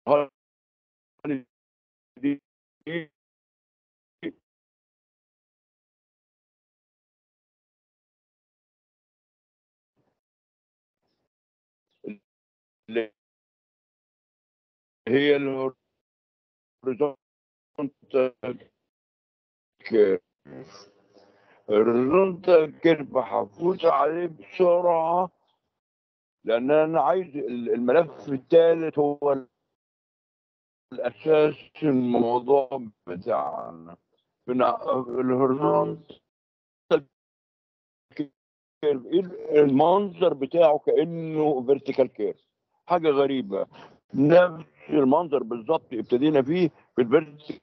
دي اللي هي الهوريزونتال كيرف الهوريزونتال كيرف هفوت عليه بسرعة لأن أنا عايز الملف الثالث هو الأساس الموضوع بتاعنا الهوريزونتال كيرف المنظر بتاعه كأنه فيرتيكال كيرف حاجة غريبة نفس المنظر بالظبط ابتدينا فيه في الفيرتيكال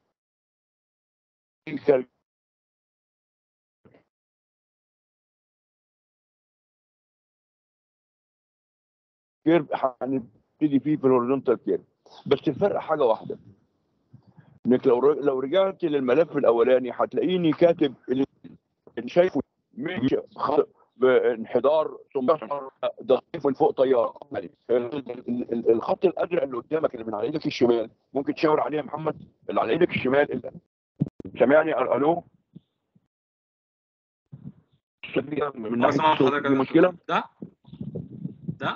كيرف هنبتدي فيه في الهوريزونتال كيرف بس الفرق حاجه واحده انك لو لو رجعت للملف الاولاني هتلاقيني كاتب اللي شايفه مش بانحدار ثم ضغط من فوق طياره الخط الازرق اللي قدامك اللي من على ايدك الشمال ممكن تشاور عليه يا محمد اللي على ايدك الشمال سامعني الو من اه سامع حضرتك في مشكله ده ده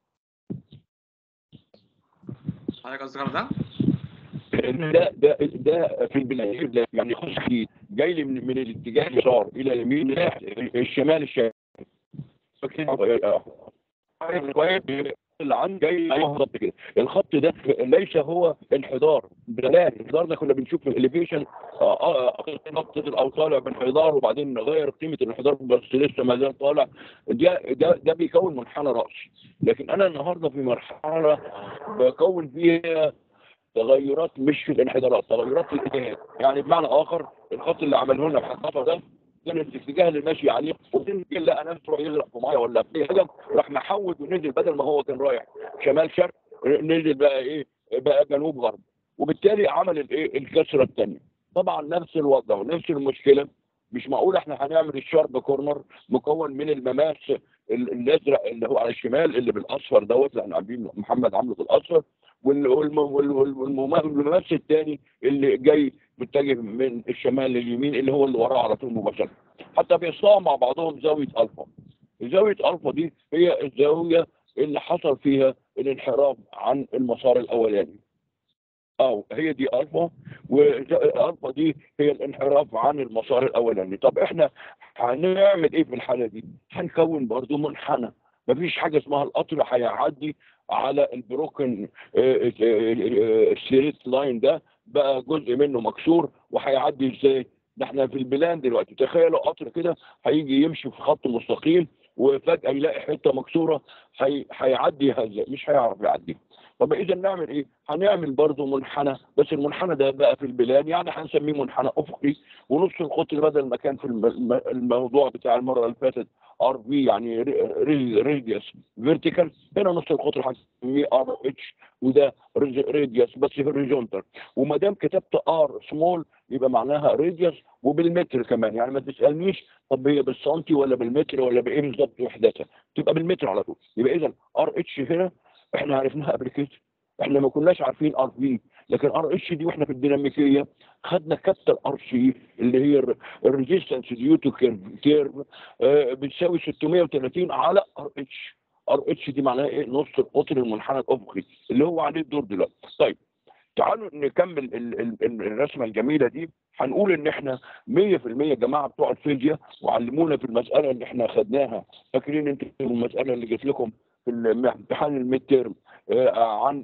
حضرتك قصدك على ده؟ ده ده ده في البدايه ده يعني يخش فيه جاي لي من, من الاتجاه اليسار الى اليمين لا الشمال الشمال كويس اللي عن جاي ايوه بالظبط كده الخط ده ليس هو انحدار لا الانحدار ده كنا بنشوف في الاليفيشن نقطه او طالع بانحدار وبعدين نغير قيمه الانحدار بس لسه ما زال طالع ده ده ده بيكون منحنى راسي لكن انا النهارده في مرحله بكون فيها تغيرات مش في الانحدارات تغيرات في الاتجاه يعني بمعنى اخر الخط اللي عمله لنا في الخطر ده كان الاتجاه اللي ماشي عليه وبعدين لقى نفسه يغرق في ميه ولا في حاجه راح محود ونزل بدل ما هو كان رايح شمال شرق نزل بقى ايه بقى جنوب غرب وبالتالي عمل الايه الكسره الثانيه طبعا نفس الوضع ونفس المشكله مش معقول احنا هنعمل الشارب كورنر مكون من المماس الازرق اللي هو على الشمال اللي بالاصفر دوت اللي احنا عاملين محمد عامله بالاصفر والمماس الثاني اللي جاي متجه من الشمال لليمين اللي هو اللي وراه على طول مباشره حتى بيصنعوا مع بعضهم زاويه الفا زاويه الفا دي هي الزاويه اللي حصل فيها الانحراف عن المسار الاولاني اه هي دي الفا والالفا دي هي الانحراف عن المسار الاولاني طب احنا هنعمل ايه في الحاله دي هنكون برضو منحنى مفيش حاجه اسمها القطر هيعدي على البروكن السيريت لاين ده بقى جزء منه مكسور وهيعدي ازاي ده احنا في البلان دلوقتي تخيلوا قطر كده هيجي يمشي في خط مستقيم وفجاه يلاقي حته مكسوره هيعدي هذا مش هيعرف يعدي طب اذا نعمل ايه؟ هنعمل برضه منحنى بس المنحنى ده بقى في البلان يعني هنسميه منحنى افقي ونص القطر بدل ما كان في الموضوع بتاع المره اللي فاتت ار في يعني راديوس فيرتيكال هنا نص القطر هنسميه ار اتش وده راديوس بس في الهوريزونتال وما دام كتبت ار سمول يبقى معناها راديوس وبالمتر كمان يعني ما تسالنيش طب هي بالسنتي ولا بالمتر ولا بايه بالظبط وحدتها تبقى بالمتر على طول يبقى اذا ار اتش هنا احنا عرفناها قبل كده احنا ما كناش عارفين ار في لكن ار اتش دي واحنا في الديناميكيه خدنا كابيتال ار سي اللي هي الريزيستنس ديو تو كيرف اه بتساوي 630 على ار اتش ار اتش دي معناها ايه نص القطر المنحنى الافقي اللي هو عليه الدور دلوقتي طيب تعالوا نكمل ال ال ال الرسمه الجميله دي هنقول ان احنا 100% يا جماعه بتوع الفيزياء وعلمونا في المساله اللي احنا خدناها فاكرين انتوا المساله اللي جت لكم في امتحان الميد تيرم عن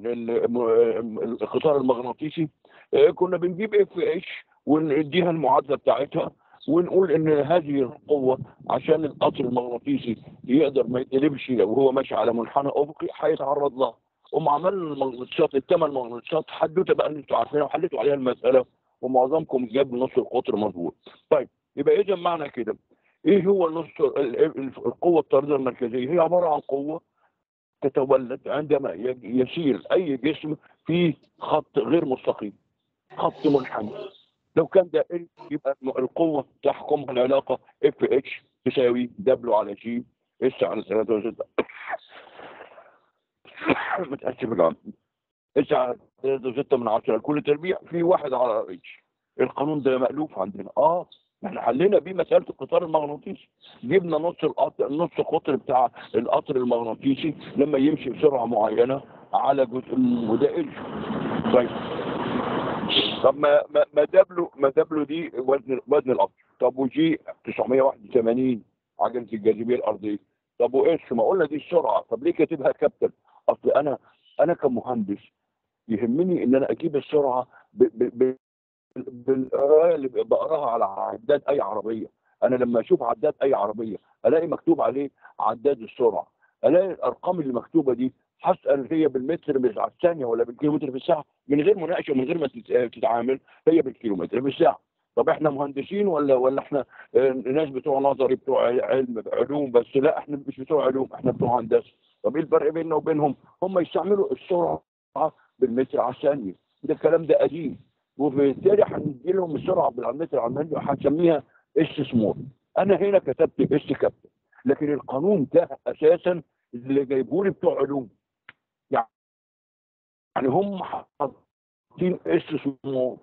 القطار المغناطيسي كنا بنجيب اف اتش ونديها المعادله بتاعتها ونقول ان هذه القوه عشان القطر المغناطيسي يقدر ما يتقلبش وهو ماشي على منحنى افقي هيتعرض لها قوم عملنا المغناطيسات الثمان مغناطيسات حدوته بقى اللي انتوا عارفينها وحليتوا عليها المساله ومعظمكم جاب نص القطر مظبوط. طيب يبقى اذا معنى كده ايه هو نص القوه الطاردة المركزيه؟ هي عباره عن قوه تتولد عندما يسير اي جسم في خط غير مستقيم خط منحنى لو كان دائري يبقى القوه تحكمها العلاقه اف اتش تساوي دبليو على جي اس على 3 متاسف الان اس على 3 من 10 كل تربيع في واحد على اتش القانون ده مألوف عندنا اه احنا حلينا بيه مساله القطار المغناطيسي جبنا نص القطر نص القطر بتاع القطر المغناطيسي لما يمشي بسرعه معينه على جزء وده ال طيب طب ما ما ما دبلو ما دبلو دي وزن وزن القطر طب وجي 981 عجله الجاذبيه الارضيه طب وايش ما قلنا دي السرعه طب ليه كاتبها كابتن اصل انا انا كمهندس يهمني ان انا اجيب السرعه ب ب ب بالقرايه اللي بقراها على عداد اي عربيه انا لما اشوف عداد اي عربيه الاقي مكتوب عليه عداد السرعه الاقي الارقام اللي مكتوبه دي هسال هي بالمتر مش على الثانيه ولا بالكيلومتر في الساعه من غير مناقشه ومن غير ما تت- تتعامل هي بالكيلومتر في الساعه طب احنا مهندسين ولا ولا احنا آه، ناس بتوع نظري بتوع علم علوم بس لا احنا مش بتوع علوم احنا بتوع هندسه طب ايه الفرق بيننا وبينهم هم يستعملوا السرعه بالمتر على الثانيه ده الكلام ده قديم وبالتالي هندي لهم السرعه بالمتر على الثانيه هنسميها اس سمول انا هنا كتبت اس كابتن لكن القانون ده اساسا اللي جايبوه لي بتوع علوم يعني يعني هم حاطين اس سمول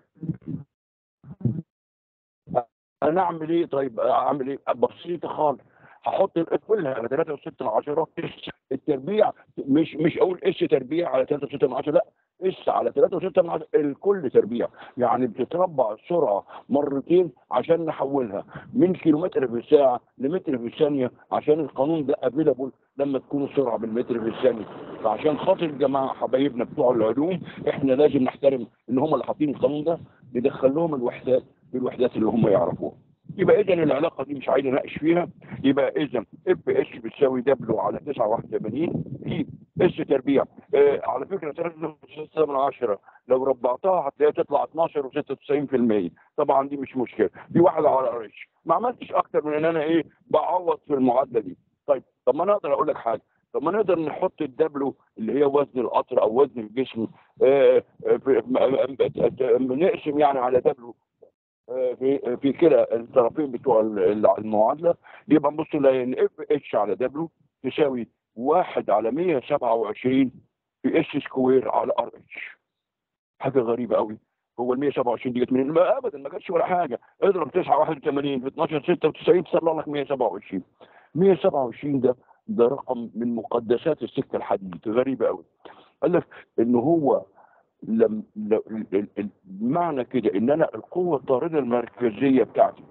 انا اعمل ايه طيب اعمل ايه بسيطه خالص هحط ال- كلها على 3 و6 من 10 التربيع مش مش اقول اس تربيع على 3 و6 من 10 لا اس على 3 و6 من 10 الكل تربيع يعني بتتربع السرعه مرتين عشان نحولها من كيلومتر في الساعه لمتر في الثانيه عشان القانون ده افيلابل لما تكون السرعه بالمتر في الثانيه فعشان خاطر الجماعه حبايبنا بتوع العلوم احنا لازم نحترم ان هم اللي حاطين القانون ده ندخل لهم الوحدات بالوحدات اللي هم يعرفوها يبقى اذا العلاقه دي مش عايز اناقش فيها يبقى اذا اف اس بتساوي دبليو على 981 في اس تربيع آه على فكره 3 من 10 لو ربعتها هتلاقيها تطلع 12 و96% طبعا دي مش مشكله دي واحده على قرش ما عملتش اكتر من ان انا ايه بعوض في المعادله دي طيب طب ما انا اقدر اقول لك حاجه طب ما نقدر نحط الدبلو اللي هي وزن القطر او وزن الجسم آه، آه، في- م- م- نقسم يعني على دبلو آه، في في كلا الطرفين بتوع ال- المعادله يبقى نبص نلاقي ان اف اتش على دبليو تساوي 1 على 127 في اس سكوير على ار اتش حاجه غريبه قوي هو ال 127 دي جت منين؟ ما ابدا ما جاتش ولا حاجه اضرب 9 81 في 12 96 تطلع لك 127 127 ده ده رقم من مقدسات السكه الحديد غريبه قوي قال لك ان هو لم ل- ال- ال- معنى كده ان انا القوه الطارده المركزيه بتاعتي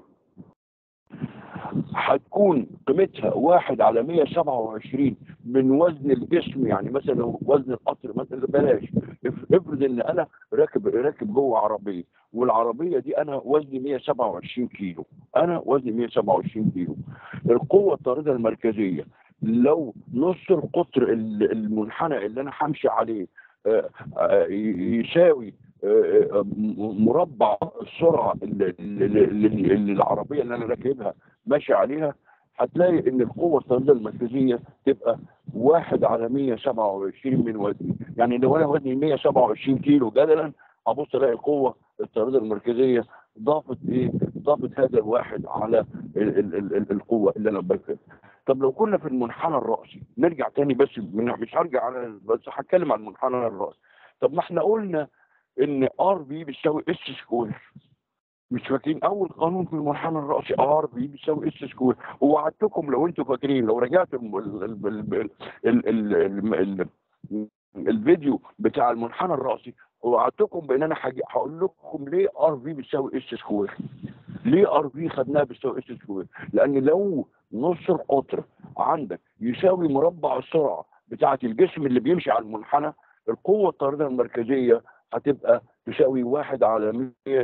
هتكون قيمتها واحد على 127 من وزن الجسم يعني مثلا لو وزن القطر مثلا بلاش اف- افرض ان انا راكب راكب جوه عربيه والعربيه دي انا وزني 127 كيلو انا وزني 127 كيلو القوه الطارده المركزيه لو نص القطر ال- المنحنى اللي انا همشي عليه آه، آه، ي- يساوي آه، آه، م- مربع السرعه اللي, اللي, اللي, اللي العربيه اللي انا راكبها ماشي عليها هتلاقي ان القوه الطارده المركزيه تبقى واحد على 127 من وزني يعني لو انا وزني 127 كيلو جدلا ابص الاقي القوه الطارده المركزيه ضافت ايه؟ ضافت هذا الواحد على ال ال ال ال القوه اللي انا بركبها طب لو كنا في المنحنى الرأسي نرجع تاني بس من مش هرجع على بس هتكلم عن المنحنى الرأسي طب ما احنا قلنا ان ار بي بيساوي اس سكوير مش فاكرين اول قانون في المنحنى الرأسي ار بي بيساوي اس سكوير ووعدتكم لو انتم فاكرين لو رجعتوا الم- ال- ال- ال- ال- ال- ال- ال- الفيديو بتاع المنحنى الرأسي ووعدتكم بان انا هجي- هقول لكم ليه ار في بيساوي اس سكوير ليه ار في خدناها بيساوي اس سكوير لان لو نص القطر عندك يساوي مربع السرعه بتاعه الجسم اللي بيمشي على المنحنى القوه الطارده المركزيه هتبقى تساوي واحد على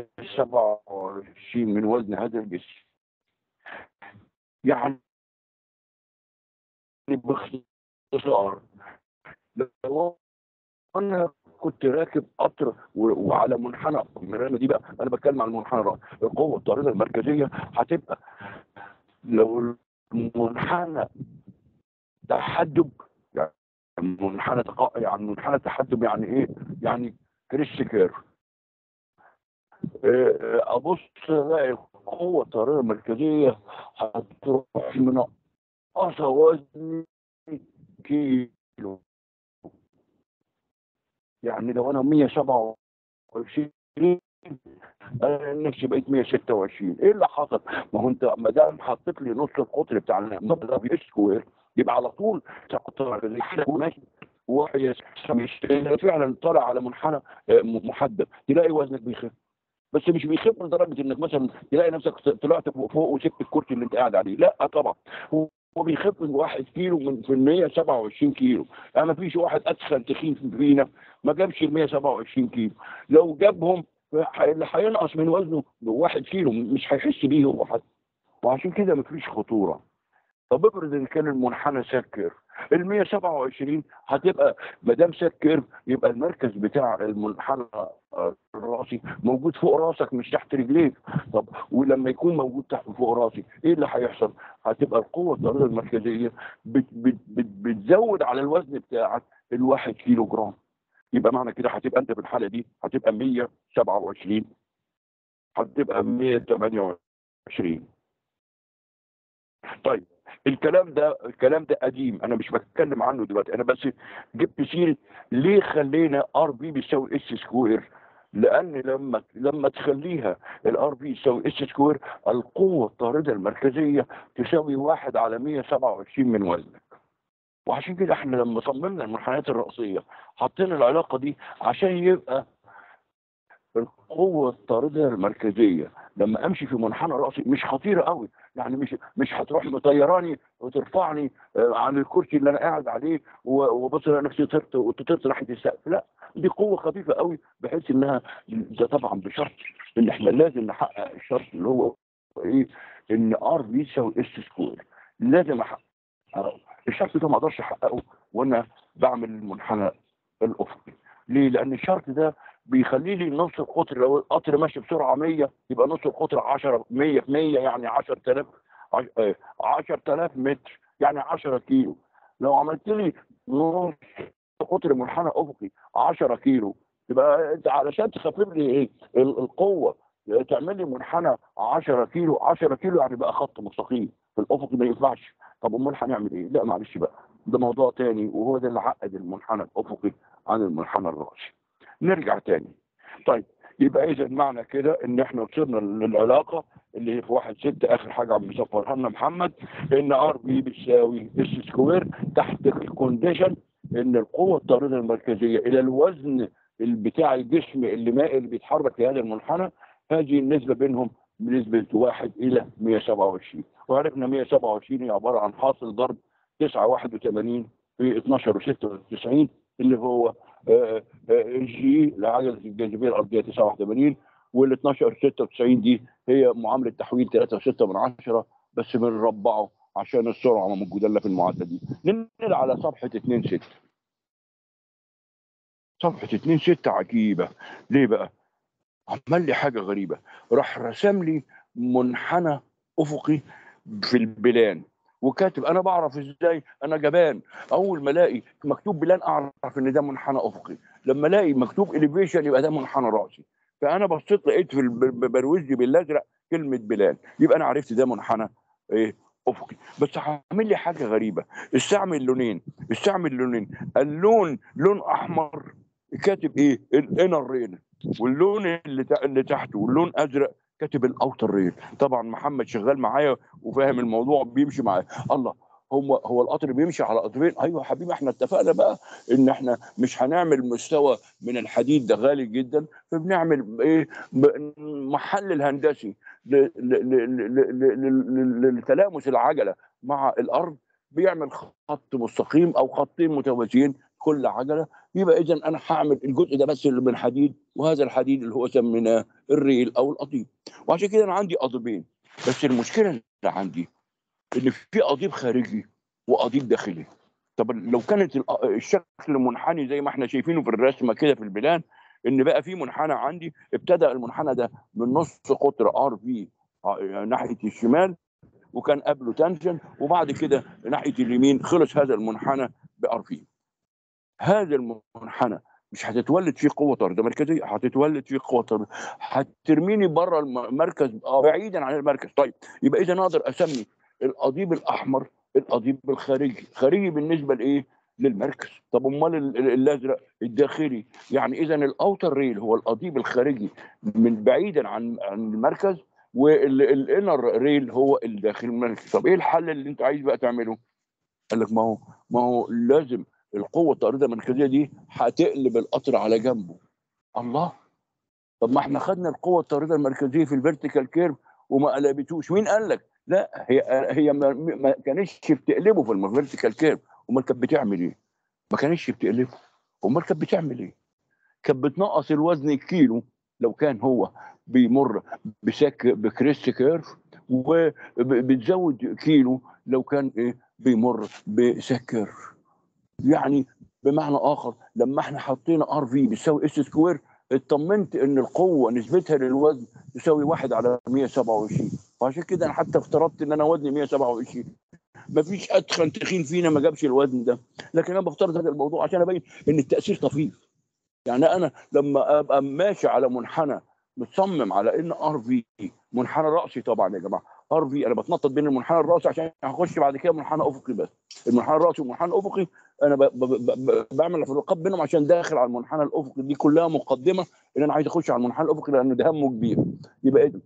127 من وزن هذا الجسم يعني باختصار لو انا كنت راكب قطر و- وعلى منحنى المرانة دي بقى انا بتكلم عن المنحنى الرأسي القوه الطارده المركزيه هتبقى لو المنحنى تحدب يعني منحنى تقا... يعني منحنى تحدب يعني ايه؟ يعني كريس كيرف آه، ابص الاقي القوه الطارده المركزيه هتروح منقصه وزن كيلو يعني لو انا 127 انا نفسي بقيت 126 ايه اللي حصل؟ ما هو انت ما دام حطيت لي نص القطر بتاع النقطه ده في سكوير يبقى على طول تقطع زي كده هو ماشي واحد فعلا طالع على منحنى آه، محدد تلاقي وزنك بيخف بس مش بيخف لدرجه انك مثلا تلاقي نفسك طلعت فوق فوق وسبت الكرسي اللي انت قاعد عليه لا طبعا هو هو بيخف من واحد كيلو من في ال 127 كيلو يعني ما فيش واحد اتخن تخين فينا ما جابش ال 127 كيلو لو جابهم اللي هينقص من وزنه واحد كيلو مش هيحس بيه هو حد وعشان كده ما فيش خطوره طب افرض ان كان المنحنى سكر ال 127 هتبقى ما دام سكر يبقى المركز بتاع المنحنى آه، الراسي موجود فوق راسك مش تحت رجليك طب ولما يكون موجود تحت فوق راسي ايه اللي هيحصل؟ هتبقى القوه الطارده المركزيه بت بت بت بتزود على الوزن بتاعك الواحد كيلو جرام يبقى معنى كده هتبقى انت في الحاله دي هتبقى 127 هتبقى 128 طيب الكلام ده الكلام ده قديم انا مش بتكلم عنه دلوقتي انا بس جبت سيره ليه خلينا ار بي بيساوي اس سكوير لان لما لما تخليها الار بي يساوي اس سكوير القوه الطارده المركزيه تساوي واحد على 127 من وزنك وعشان كده احنا لما صممنا المنحنيات الرئيسيه حطينا العلاقه دي عشان يبقى القوه الطارده المركزيه لما امشي في منحنى راسي مش خطيره قوي يعني مش مش هتروح مطيراني وترفعني آه، عن الكرسي اللي انا قاعد عليه و- وبص الاقي نفسي طرت وطرت ناحيه السقف لا دي قوه خفيفه قوي بحيث انها ده طبعا بشرط ان احنا لازم نحقق الشرط اللي هو ايه ان ار بيساوي اس سكوير لازم احققه الشرط ده ما اقدرش احققه وانا بعمل المنحنى الافقي ليه؟ لان الشرط ده بيخلي لي نص القطر لو القطر ماشي بسرعه 100 يبقى نص القطر 10 100 في 100 يعني 10000 عش- آه، 10000 متر يعني 10 كيلو لو عملت لي نص قطر منحنى افقي 10 كيلو يبقى انت علشان تخفف لي ايه ال- القوه تعمل لي منحنى 10 كيلو 10 كيلو يعني بقى خط مستقيم في الافق ما ينفعش طب امال هنعمل ايه؟ لا معلش بقى ده موضوع تاني وهو ده اللي عقد المنحنى الافقي عن المنحنى الراسي نرجع تاني طيب يبقى اذا معنى كده ان احنا وصلنا للعلاقه اللي هي في واحد ستة اخر حاجه عم مسافرها لنا محمد ان ار بي بتساوي اس سكوير تحت الكونديشن ان القوه الطارده المركزيه الى الوزن بتاع الجسم اللي مائل اللي بيتحرك في هذا المنحنى هذه النسبه بينهم بنسبه 1 الى 127 وعرفنا 127 هي عباره عن حاصل ضرب 981 في 12 و96 اللي هو آه، آه، جي لعجله الجاذبيه الارضيه 89 وال 12 96 دي هي معامله تحويل 3.6 من 10 بس بنربعه عشان السرعه موجوده لنا في المعادله دي ننقل على صفحه 2 6 صفحه 2 6 عجيبه ليه بقى؟ عمل لي حاجه غريبه راح رسم لي منحنى افقي في البلان وكاتب انا بعرف ازاي انا جبان اول ما الاقي مكتوب بلان اعرف ان ده منحنى افقي لما الاقي مكتوب اليفيشن يبقى ده منحنى راسي فانا بصيت لقيت في البروز لي بالازرق كلمه بلان يبقى انا عرفت ده منحنى ايه افقي بس هعمل لي حاجه غريبه استعمل لونين استعمل لونين اللون لون احمر كاتب ايه الانر رين واللون اللي تا- اللي تحته واللون ازرق كاتب الاوتر رين طبعا محمد شغال معايا وفاهم الموضوع بيمشي معايا الله هو هو القطر بيمشي على قطرين ايوه يا حبيبي احنا اتفقنا بقى ان احنا مش هنعمل مستوى من الحديد ده غالي جدا فبنعمل ايه ب- محل الهندسي ل- ل- ل- ل- ل- ل- ل- لتلامس العجله مع الارض بيعمل خط مستقيم او خطين متوازيين كل عجله يبقى اذا انا هعمل الجزء ده بس اللي من حديد وهذا الحديد اللي هو سميناه الريل او القضيب وعشان كده انا عندي قضيبين بس المشكله اللي عندي ان في قضيب خارجي وقضيب داخلي طب لو كانت ال- الشكل منحني زي ما احنا شايفينه في الرسمه كده في البلان ان بقى في منحنى عندي ابتدى المنحنى ده من نص قطر ار في ناحيه الشمال وكان قبله تانجن وبعد كده ناحيه اليمين خلص هذا المنحنى بار في هذا المنحنى مش هتتولد فيه قوه طارده مركزيه هتتولد فيه قوه طارده هترميني بره المركز اه بعيدا عن المركز طيب يبقى اذا اقدر اسمي القضيب الاحمر القضيب الخارجي خارجي بالنسبه لايه للمركز طب امال ال- ال- الازرق الداخلي يعني اذا الاوتر ريل هو القضيب الخارجي من بعيدا عن عن المركز والانر ريل هو الداخل المركز طب ايه الحل اللي انت عايز بقى تعمله قال لك ما هو ما هو لازم القوه الطارده المركزيه دي هتقلب القطر على جنبه الله طب ما احنا خدنا القوه الطارده المركزيه في الفيرتيكال كيرف وما قلبتوش مين قال لك لا هي هي ما, ما كانتش بتقلبه في الفيرتيكال كيرف امال كانت بتعمل ايه ما كانتش بتقلبه امال كانت بتعمل ايه كانت بتنقص الوزن كيلو لو كان هو بيمر بسك بكريست كيرف وبتزود كيلو لو كان ايه بيمر بسك كيرف يعني بمعنى اخر لما احنا حطينا ار في بيساوي اس سكوير اطمنت ان القوه نسبتها للوزن تساوي 1 على 127 وعشان كده انا حتى افترضت ان انا وزني 127 مفيش اتخن تخين فينا ما جابش الوزن ده لكن انا بفترض هذا الموضوع عشان ابين ان التاثير طفيف يعني انا لما ابقى ماشي على منحنى متصمم على ان ار في منحنى راسي طبعا يا جماعه ار في انا بتنطط بين المنحنى الراسي عشان هخش بعد كده منحنى افقي بس المنحنى الراسي والمنحنى الافقي انا ب ب ب ب بعمل فروقات بينهم عشان داخل على المنحنى الافقي دي كلها مقدمه ان انا عايز اخش على المنحنى الافقي لانه ده همه كبير يبقى ايه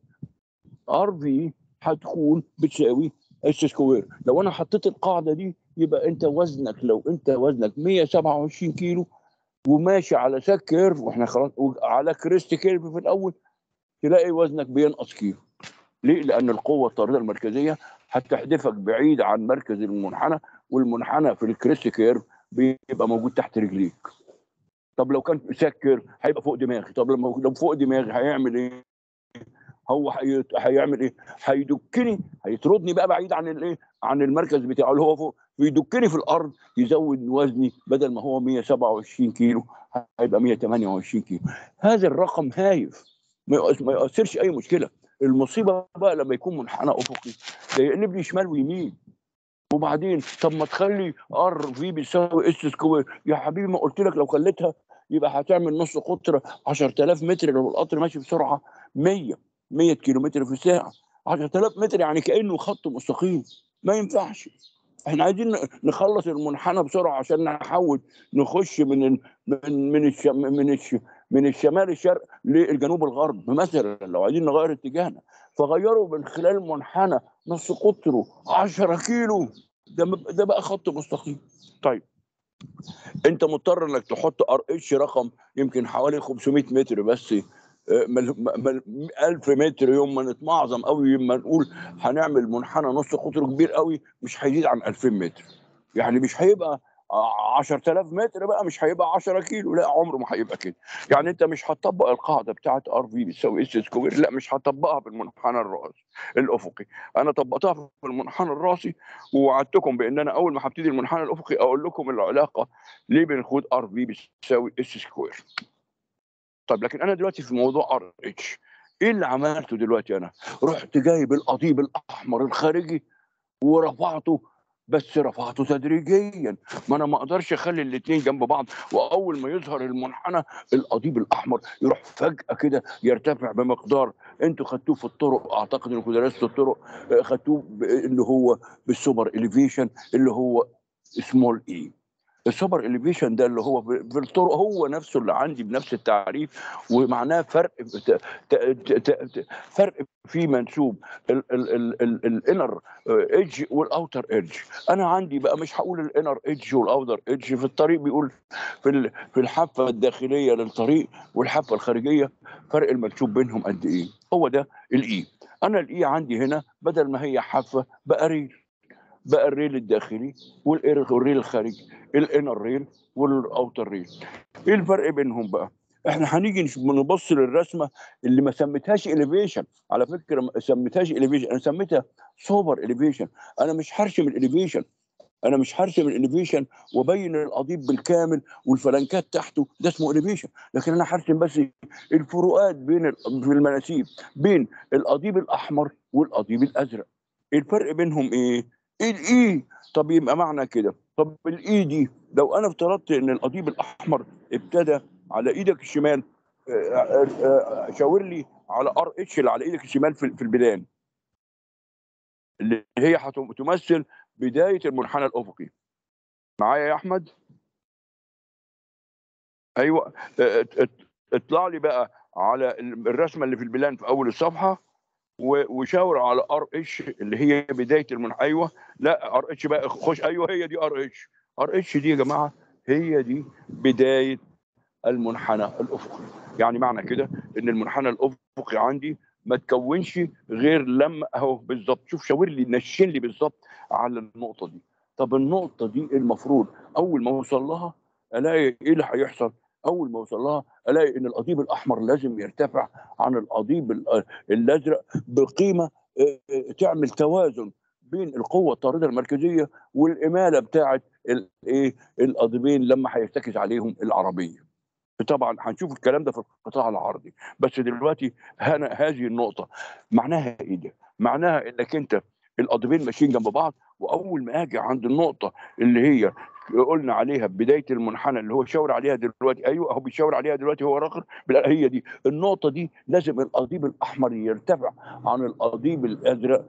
ار في هتكون بتساوي اس سكوير لو انا حطيت القاعده دي يبقى انت وزنك لو انت وزنك 127 كيلو وماشي على ساك كيرف واحنا خلاص على كريست كيرف في الاول تلاقي وزنك بينقص كيلو ليه؟ لان القوه الطارده المركزيه هتحدفك بعيد عن مركز المنحنى والمنحنى في الكريست كيرف بيبقى موجود تحت رجليك طب لو كان ساك كيرف هيبقى فوق دماغي طب لما لو فوق دماغي هيعمل ايه؟ هو هي- هيعمل ايه؟ هيدكني هيطردني بقى بعيد عن الايه؟ عن المركز بتاعه اللي هو فوق ويدكني في الارض يزود وزني بدل ما هو 127 كيلو هيبقى 128 كيلو هذا الرقم هايف ما يؤس- ما يؤثرش اي مشكله المصيبه بقى لما يكون منحنى افقي ده يقلبني شمال ويمين وبعدين طب ما تخلي ار في بيساوي اس سكوير يا حبيبي ما قلت لك لو خليتها يبقى هتعمل نص قطر 10000 متر لو القطر ماشي بسرعه 100 100 كيلو متر في الساعه 10000 متر يعني كانه خط مستقيم ما ينفعش احنا عايزين نخلص المنحنى بسرعه عشان نحاول نخش من ال- من من الشم من الش من الشمال الشرق للجنوب الغرب مثلا لو عايزين نغير اتجاهنا فغيروا من خلال المنحنى نص قطره 10 كيلو ده م- ده بقى خط مستقيم طيب انت مضطر انك تحط ار اتش رقم يمكن حوالي 500 متر بس آه، مل- مل- 1000 متر يوم ما نتمعظم قوي يوم ما نقول هنعمل منحنى نص قطره كبير قوي مش هيزيد عن 2000 متر يعني مش هيبقى ع- 10000 متر بقى مش هيبقى 10 كيلو لا عمره ما هيبقى كده يعني انت مش هتطبق القاعده بتاعت ار في بتساوي اس سكوير لا مش هتطبقها في المنحنى الراسي الافقي انا طبقتها في المنحنى الراسي ووعدتكم بان انا اول ما هبتدي المنحنى الافقي اقول لكم العلاقه ليه بنخد ار في بتساوي اس سكوير طب لكن انا دلوقتي في موضوع ار اتش ايه اللي عملته دلوقتي انا رحت جايب القضيب الاحمر الخارجي ورفعته بس رفعته تدريجيا ما انا ما اقدرش اخلي الاثنين جنب بعض واول ما يظهر المنحنى القضيب الاحمر يروح فجاه كده يرتفع بمقدار انتوا خدتوه في الطرق اعتقد انكم درستوا الطرق آه، خدتوه ب- اللي هو بالسوبر اليفيشن اللي هو سمول اي السوبر اليفيشن ده اللي هو في في الطرق هو نفسه اللي عندي بنفس التعريف ومعناه فرق ت- ت- ت- ت- فرق في منسوب الانر ايدج والاوتر ايدج انا عندي بقى مش هقول الانر ايدج والاوتر ايدج في الطريق بيقول في ال- في الحافه الداخليه للطريق والحافه الخارجيه فرق المنسوب بينهم قد ايه هو ده الاي انا الاي عندي هنا بدل ما هي حافه بقى ريل بقى الريل الداخلي والإير- والريل الخارجي الانر ريل والاوتر ريل ايه الفرق بينهم بقى احنا هنيجي نش- نبص للرسمه اللي ما سميتهاش اليفيشن على فكره ما سميتهاش اليفيشن انا سميتها سوبر اليفيشن انا مش هرسم الاليفيشن انا مش هرسم الاليفيشن وابين القضيب بالكامل والفلنكات تحته ده اسمه اليفيشن لكن انا هرسم بس الفروقات بين ال- في المناسيب بين القضيب الاحمر والقضيب الازرق الفرق بينهم ايه الاي طب يبقى معنى كده طب الاي دي لو انا افترضت ان القضيب الاحمر ابتدى على ايدك الشمال آه، آه، آه، شاور لي على ار اتش اللي على ايدك الشمال في في البلان اللي هي هتمثل بدايه المنحنى الافقي معايا يا احمد ايوه ات- ات- اطلع لي بقى على ال- الرسمه اللي في البلان في اول الصفحه و- وشاور على ار اتش اللي هي بدايه المنح ايوه لا ار اتش بقى خش ايوه هي دي ار اتش ار اتش دي يا جماعه هي دي بدايه المنحنى الافقي يعني معنى كده ان المنحنى الافقي عندي ما تكونش غير لما اهو بالظبط شوف شاور لي نشن لي بالظبط على النقطه دي طب النقطه دي المفروض اول ما اوصل لها الاقي ايه اللي هيحصل اول ما اوصل لها الاقي ان القضيب الاحمر لازم يرتفع عن القضيب ال- الازرق بقيمه آه، آه، تعمل توازن بين القوه الطارده المركزيه والاماله بتاعه الايه القضيبين لما هيرتكز عليهم العربيه طبعا هنشوف الكلام ده في القطاع العرضي بس دلوقتي هنا هذه النقطه معناها ايه ده؟ معناها انك انت القضيبين ماشيين جنب بعض واول ما اجي عند النقطه اللي هي قلنا عليها بدايه المنحنى اللي هو شاور عليها دلوقتي ايوه اهو بيشاور عليها دلوقتي هو راخر بلا- هي دي النقطه دي لازم القضيب الاحمر يرتفع عن القضيب الازرق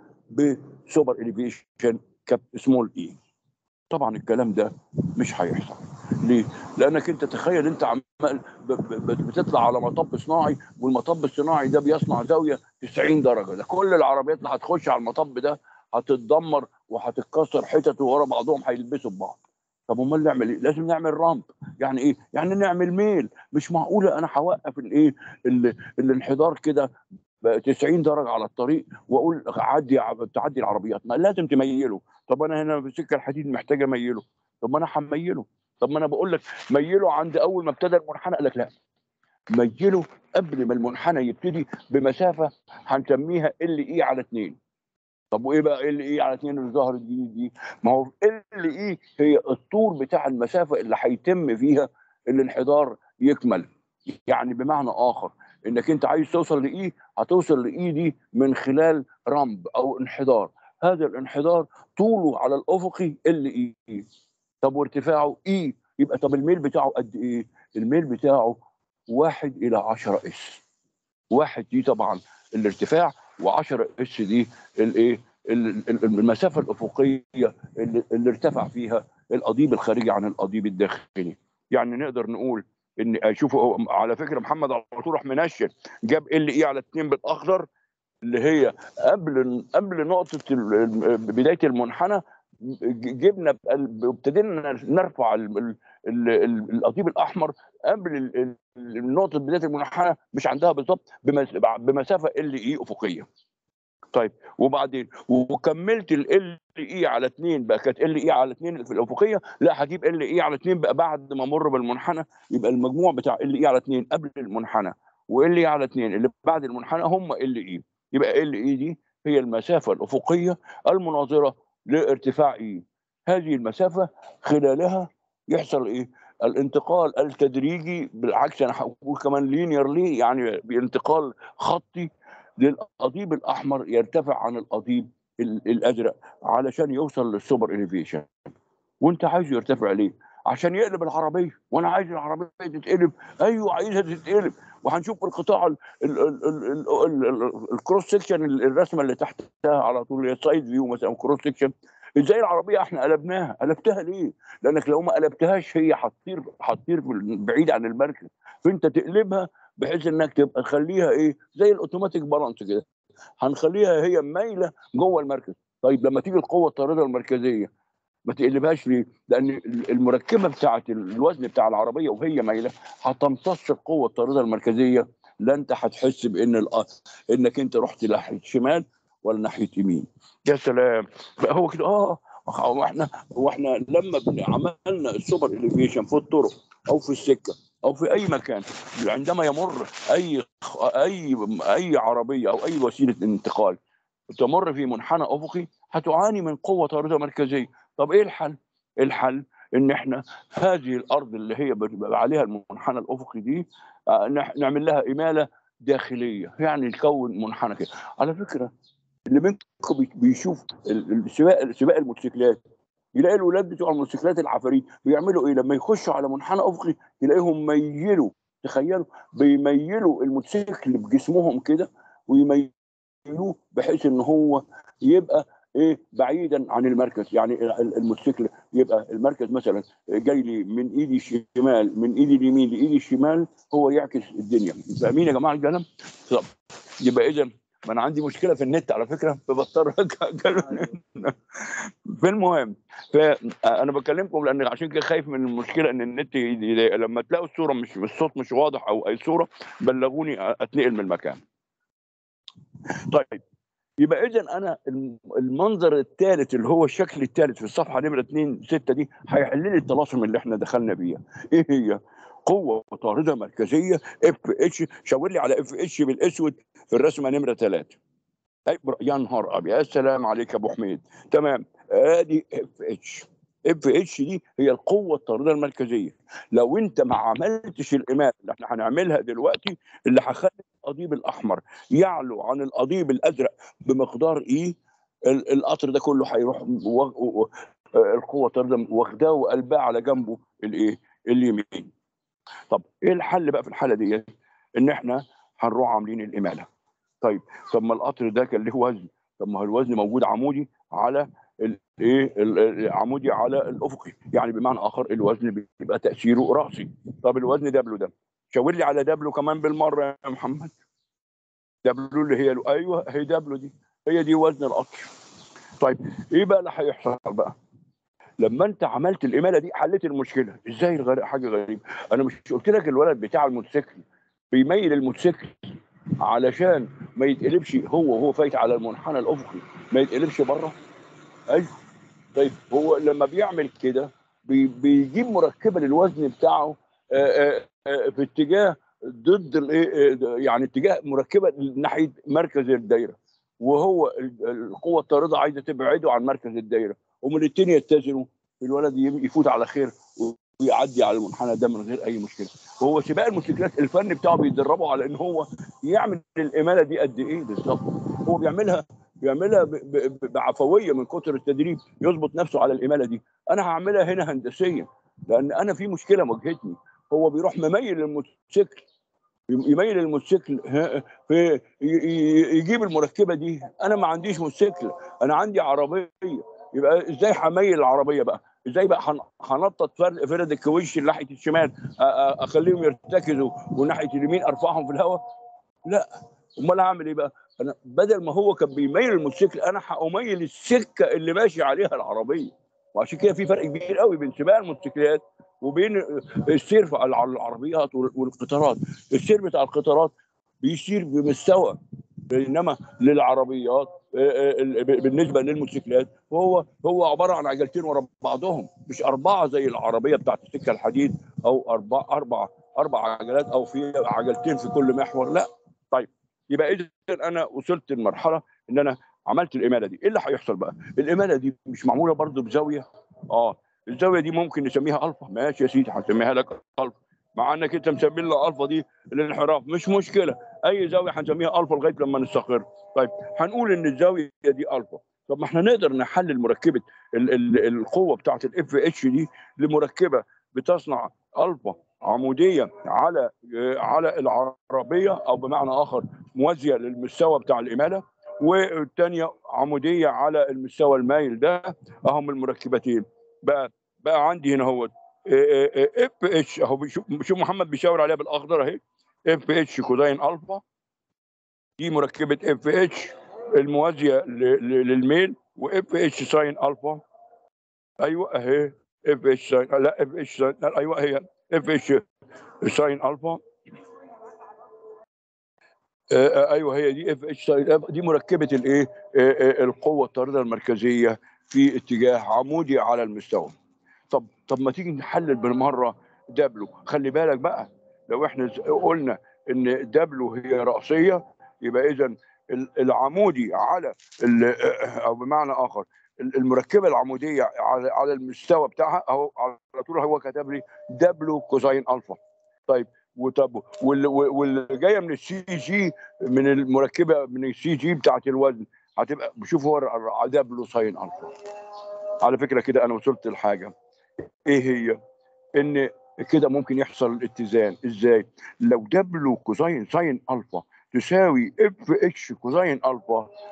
بسوبر اليفيشن كاب سمول اي طبعا الكلام ده مش هيحصل ليه؟ لانك انت تخيل انت عمال ب- ب- ب- بتطلع على مطب صناعي والمطب الصناعي ده بيصنع زاويه 90 درجه ده كل العربيات اللي هتخش على المطب ده هتتدمر وهتتكسر حتت ورا بعضهم هيلبسوا ببعض طب امال نعمل ايه؟ لازم نعمل رامب يعني ايه؟ يعني نعمل ميل مش معقوله انا هوقف الايه ال- الانحدار كده ب 90 درجه على الطريق واقول عدي ع- تعدي العربيات ما لازم تميله طب انا هنا في سكه الحديد محتاج اميله طب ما انا هميله طب ما انا بقول لك ميله عند اول ما ابتدى المنحنى قال لك لا ميله قبل ما المنحنى يبتدي بمسافه هنسميها ال اي على 2 طب وايه بقى ال اي على 2 اللي ظهرت دي دي ما هو ال اي هي الطول بتاع المسافه اللي هيتم فيها الانحدار يكمل يعني بمعنى اخر انك انت عايز توصل لاي هتوصل لاي دي من خلال رمب او انحدار هذا الانحدار طوله على الافقي ال اي طب وارتفاعه اي يبقى طب الميل بتاعه قد ايه الميل بتاعه واحد الى 10 اس واحد دي طبعا الارتفاع و10 اس دي الايه ال- ال- المسافه الافقيه اللي, اللي ارتفع فيها القضيب الخارجي عن القضيب الداخلي يعني نقدر نقول ان شوفوا هو- على فكره محمد على طول راح منشن جاب ال اي على 2 بالاخضر اللي هي قبل قبل نقطه ال- ال- بدايه المنحنى ج- جبنا بقى- وابتدينا نرفع ال- ال- ال- ال- القضيب الاحمر قبل ال- ال- النقطه بدايه المنحنى مش عندها بالظبط بمس- بمسافه ال اي افقيه. طيب وبعدين وكملت ال اي على 2 بقى كانت ال اي على 2 في الافقيه لا هجيب ال اي على 2 بقى بعد ما امر بالمنحنى يبقى المجموع بتاع ال اي على 2 قبل المنحنى وال اي على 2 اللي بعد المنحنى هم ال اي يبقى ال اي دي هي المسافه الافقيه المناظره لارتفاع اي هذه المسافه خلالها يحصل ايه؟ الانتقال التدريجي بالعكس انا هقول كمان لينيرلي يعني بانتقال خطي للقضيب الاحمر يرتفع عن القضيب ال- الازرق علشان يوصل للسوبر اليفيشن وانت عايزه يرتفع ليه؟ عشان يقلب العربيه وانا عايز العربيه تتقلب ايوه عايزها تتقلب وهنشوف في القطاع ال- ال- ال- ال- ال- ال- ال- الكروس سكشن ال- الرسمه اللي تحتها على طول هي سايد فيو مثلا كروس سكشن ازاي العربيه احنا قلبناها قلبتها ليه لانك لو ما قلبتهاش هي هتطير هتطير في ال- بعيد عن المركز فانت تقلبها بحيث انك تبقى تخليها ايه زي الاوتوماتيك بالانس كده هنخليها هي مايله جوه المركز طيب لما تيجي القوه الطارده المركزيه ما تقلبهاش ليه؟ لان ال- المركبه بتاعه الوزن بتاع العربيه وهي مايله هتمتص القوه الطارده المركزيه لا انت هتحس بان الأ- انك انت رحت ناحيه شمال ولا ناحيه يمين يا سلام بقى هو كده اه واحنا واحنا لما بن- عملنا السوبر اليفيشن في الطرق او في السكه او في اي مكان عندما يمر اي اي اي عربيه او اي وسيله انتقال تمر في منحنى افقي هتعاني من قوه طارده مركزيه طب ايه الحل الحل ان احنا هذه الارض اللي هي بيبقى عليها المنحنى الافقي دي آه، نح- نعمل لها اماله داخليه يعني نكون منحنى كده على فكره اللي منكم بي- بيشوف ال- السباق سباق الموتوسيكلات يلاقي الولاد بتوع الموتوسيكلات العفاريت بيعملوا ايه لما يخشوا على منحنى افقي يلاقيهم ميلوا تخيلوا بيميلوا الموتوسيكل بجسمهم كده ويميلوه بحيث ان هو يبقى ايه بعيدا عن المركز يعني ال- ال- الموتوسيكل يبقى المركز مثلا جاي لي من ايدي الشمال من ايدي اليمين لايدي الشمال هو يعكس الدنيا فاهمين يا جماعه الكلام؟ طب يبقى اذا ما انا عندي مشكله في النت على فكره فبضطر أتكلم. في المهم فانا بكلمكم لان عشان كده خايف من المشكله ان النت يضايق. لما تلاقوا الصوره مش الصوت مش واضح او اي صوره بلغوني اتنقل من المكان. طيب يبقى اذا انا الم- المنظر الثالث اللي هو الشكل الثالث في الصفحه نمره 2 6 دي هيحل لي الطلاسم اللي احنا دخلنا بيها ايه هي؟ قوه طارده مركزيه اف اتش شاور لي على اف اتش بالاسود في الرسمه نمره 3 أي بر- يا نهار ابيض يا سلام عليك يا ابو حميد تمام ادي اف اتش اف اتش دي هي القوه الطارده المركزيه لو انت ما عملتش الاماله اللي احنا هنعملها دلوقتي اللي هخلي القضيب الاحمر يعلو عن القضيب الازرق بمقدار ايه ال- القطر ده كله هيروح و- و- و- آه، القوه الطارده واخداه وقلبها على جنبه الايه اليمين طب ايه الحل بقى في الحاله دي ان احنا هنروح عاملين الاماله طيب طب ما القطر ده كان له وزن طب ما هو الوزن موجود عمودي على الايه عمودي على الافقي يعني بمعنى اخر الوزن بيبقى تاثيره راسي طب الوزن دبلو ده شاور لي على دبلو كمان بالمره يا محمد دبلو اللي هي له ايوه هي دبلو دي هي دي وزن القطر طيب ايه بقى اللي هيحصل بقى لما انت عملت الاماله دي حليت المشكله ازاي الغريب حاجه غريبه انا مش قلت لك الولد بتاع الموتوسيكل بيميل الموتوسيكل علشان ما يتقلبش هو وهو فايت على المنحنى الافقي ما يتقلبش بره ايوه طيب هو لما بيعمل كده بي بيجيب مركبه للوزن بتاعه آه، آه، آه، في اتجاه ضد الايه آه، يعني اتجاه مركبه ناحيه مركز الدايره وهو ال- القوه الطارده عايزه تبعده عن مركز الدايره ومن الاثنين يتزنوا الولد يم- يفوت على خير ويعدي على المنحنى ده من غير اي مشكله وهو سباق الموتوسيكلات الفن بتاعه بيتدربوا على ان هو يعمل الاماله دي قد ايه بالظبط هو بيعملها بيعملها ب- ب- ب- بعفويه من كتر التدريب يظبط نفسه على الاماله دي انا هعملها هنا هندسيا لان انا في مشكله واجهتني هو بيروح مميل الموتوسيكل يميل الموتوسيكل ها- في ي- ي- يجيب المركبه دي انا ما عنديش موتوسيكل انا عندي عربيه يبقى ازاي هميل العربيه بقى ازاي بقى هن- هنطط فرد فرد الكاوتش ناحيه الشمال أ- أ- اخليهم يرتكزوا وناحيه اليمين ارفعهم في الهواء لا امال هعمل ايه بقى انا بدل ما هو كان بيميل الموتوسيكل انا هميل السكه اللي ماشي عليها العربيه وعشان كده في فرق كبير قوي بين سباق الموتوسيكلات وبين السير على العربيات والقطارات السير بتاع القطارات بيسير بمستوى انما للعربيات آه، آه، بالنسبه للموتوسيكلات هو هو عباره عن عجلتين ورا بعضهم مش اربعه زي العربيه بتاعت السكه الحديد او اربع اربع اربع عجلات او في عجلتين في كل محور لا طيب يبقى اذا انا وصلت لمرحله ان انا عملت الاماله دي ايه اللي هيحصل بقى الاماله دي مش معموله برضو بزاويه اه الزاويه دي ممكن نسميها الفا ماشي يا سيدي هنسميها لك الفا مع انك انت مسمي لنا الفا دي الانحراف مش مشكله اي زاويه هنسميها الفا لغايه لما نستقر طيب هنقول ان الزاويه دي الفا طب ما احنا نقدر نحلل مركبه ال ال القوه بتاعت الاف اتش دي لمركبه بتصنع الفا عموديه على آه، على العربيه او بمعنى اخر موازيه للمستوى بتاع الاماله والثانيه عموديه على المستوى المايل ده اهم المركبتين بقى بقى عندي هنا هو اف اتش اهو بيشوف شوف محمد بيشاور عليها بالاخضر اهي اف اتش كوزين الفا دي مركبه اف اتش الموازيه ل- ل- للميل واف اتش ساين الفا ايوه اهي اف اتش ساين لا اف اتش ساين لا ايوه هي اف اتش ساين الفا آه، آه، ايوه هي دي اف اتش ساين ألفا. دي مركبه الايه آه، آه، القوه الطارده المركزيه في اتجاه عمودي على المستوى طب طب ما تيجي نحلل بالمره دبلو خلي بالك بقى لو احنا ز- قلنا ان دبلو هي راسيه يبقى اذا العمودي على ال- او بمعنى اخر ال- المركبه العموديه على على المستوى بتاعها اهو على طول هو كتب لي دبلو كوزين الفا طيب وطب وال- واللي جايه من السي جي من المركبه من السي جي بتاعت الوزن هتبقى بشوف هو ر- دبلو ساين الفا على فكره كده انا وصلت لحاجه ايه هي؟ ان كده ممكن يحصل الاتزان ازاي؟ لو دبليو كوزين ساين الفا تساوي اف اتش كوزين الفا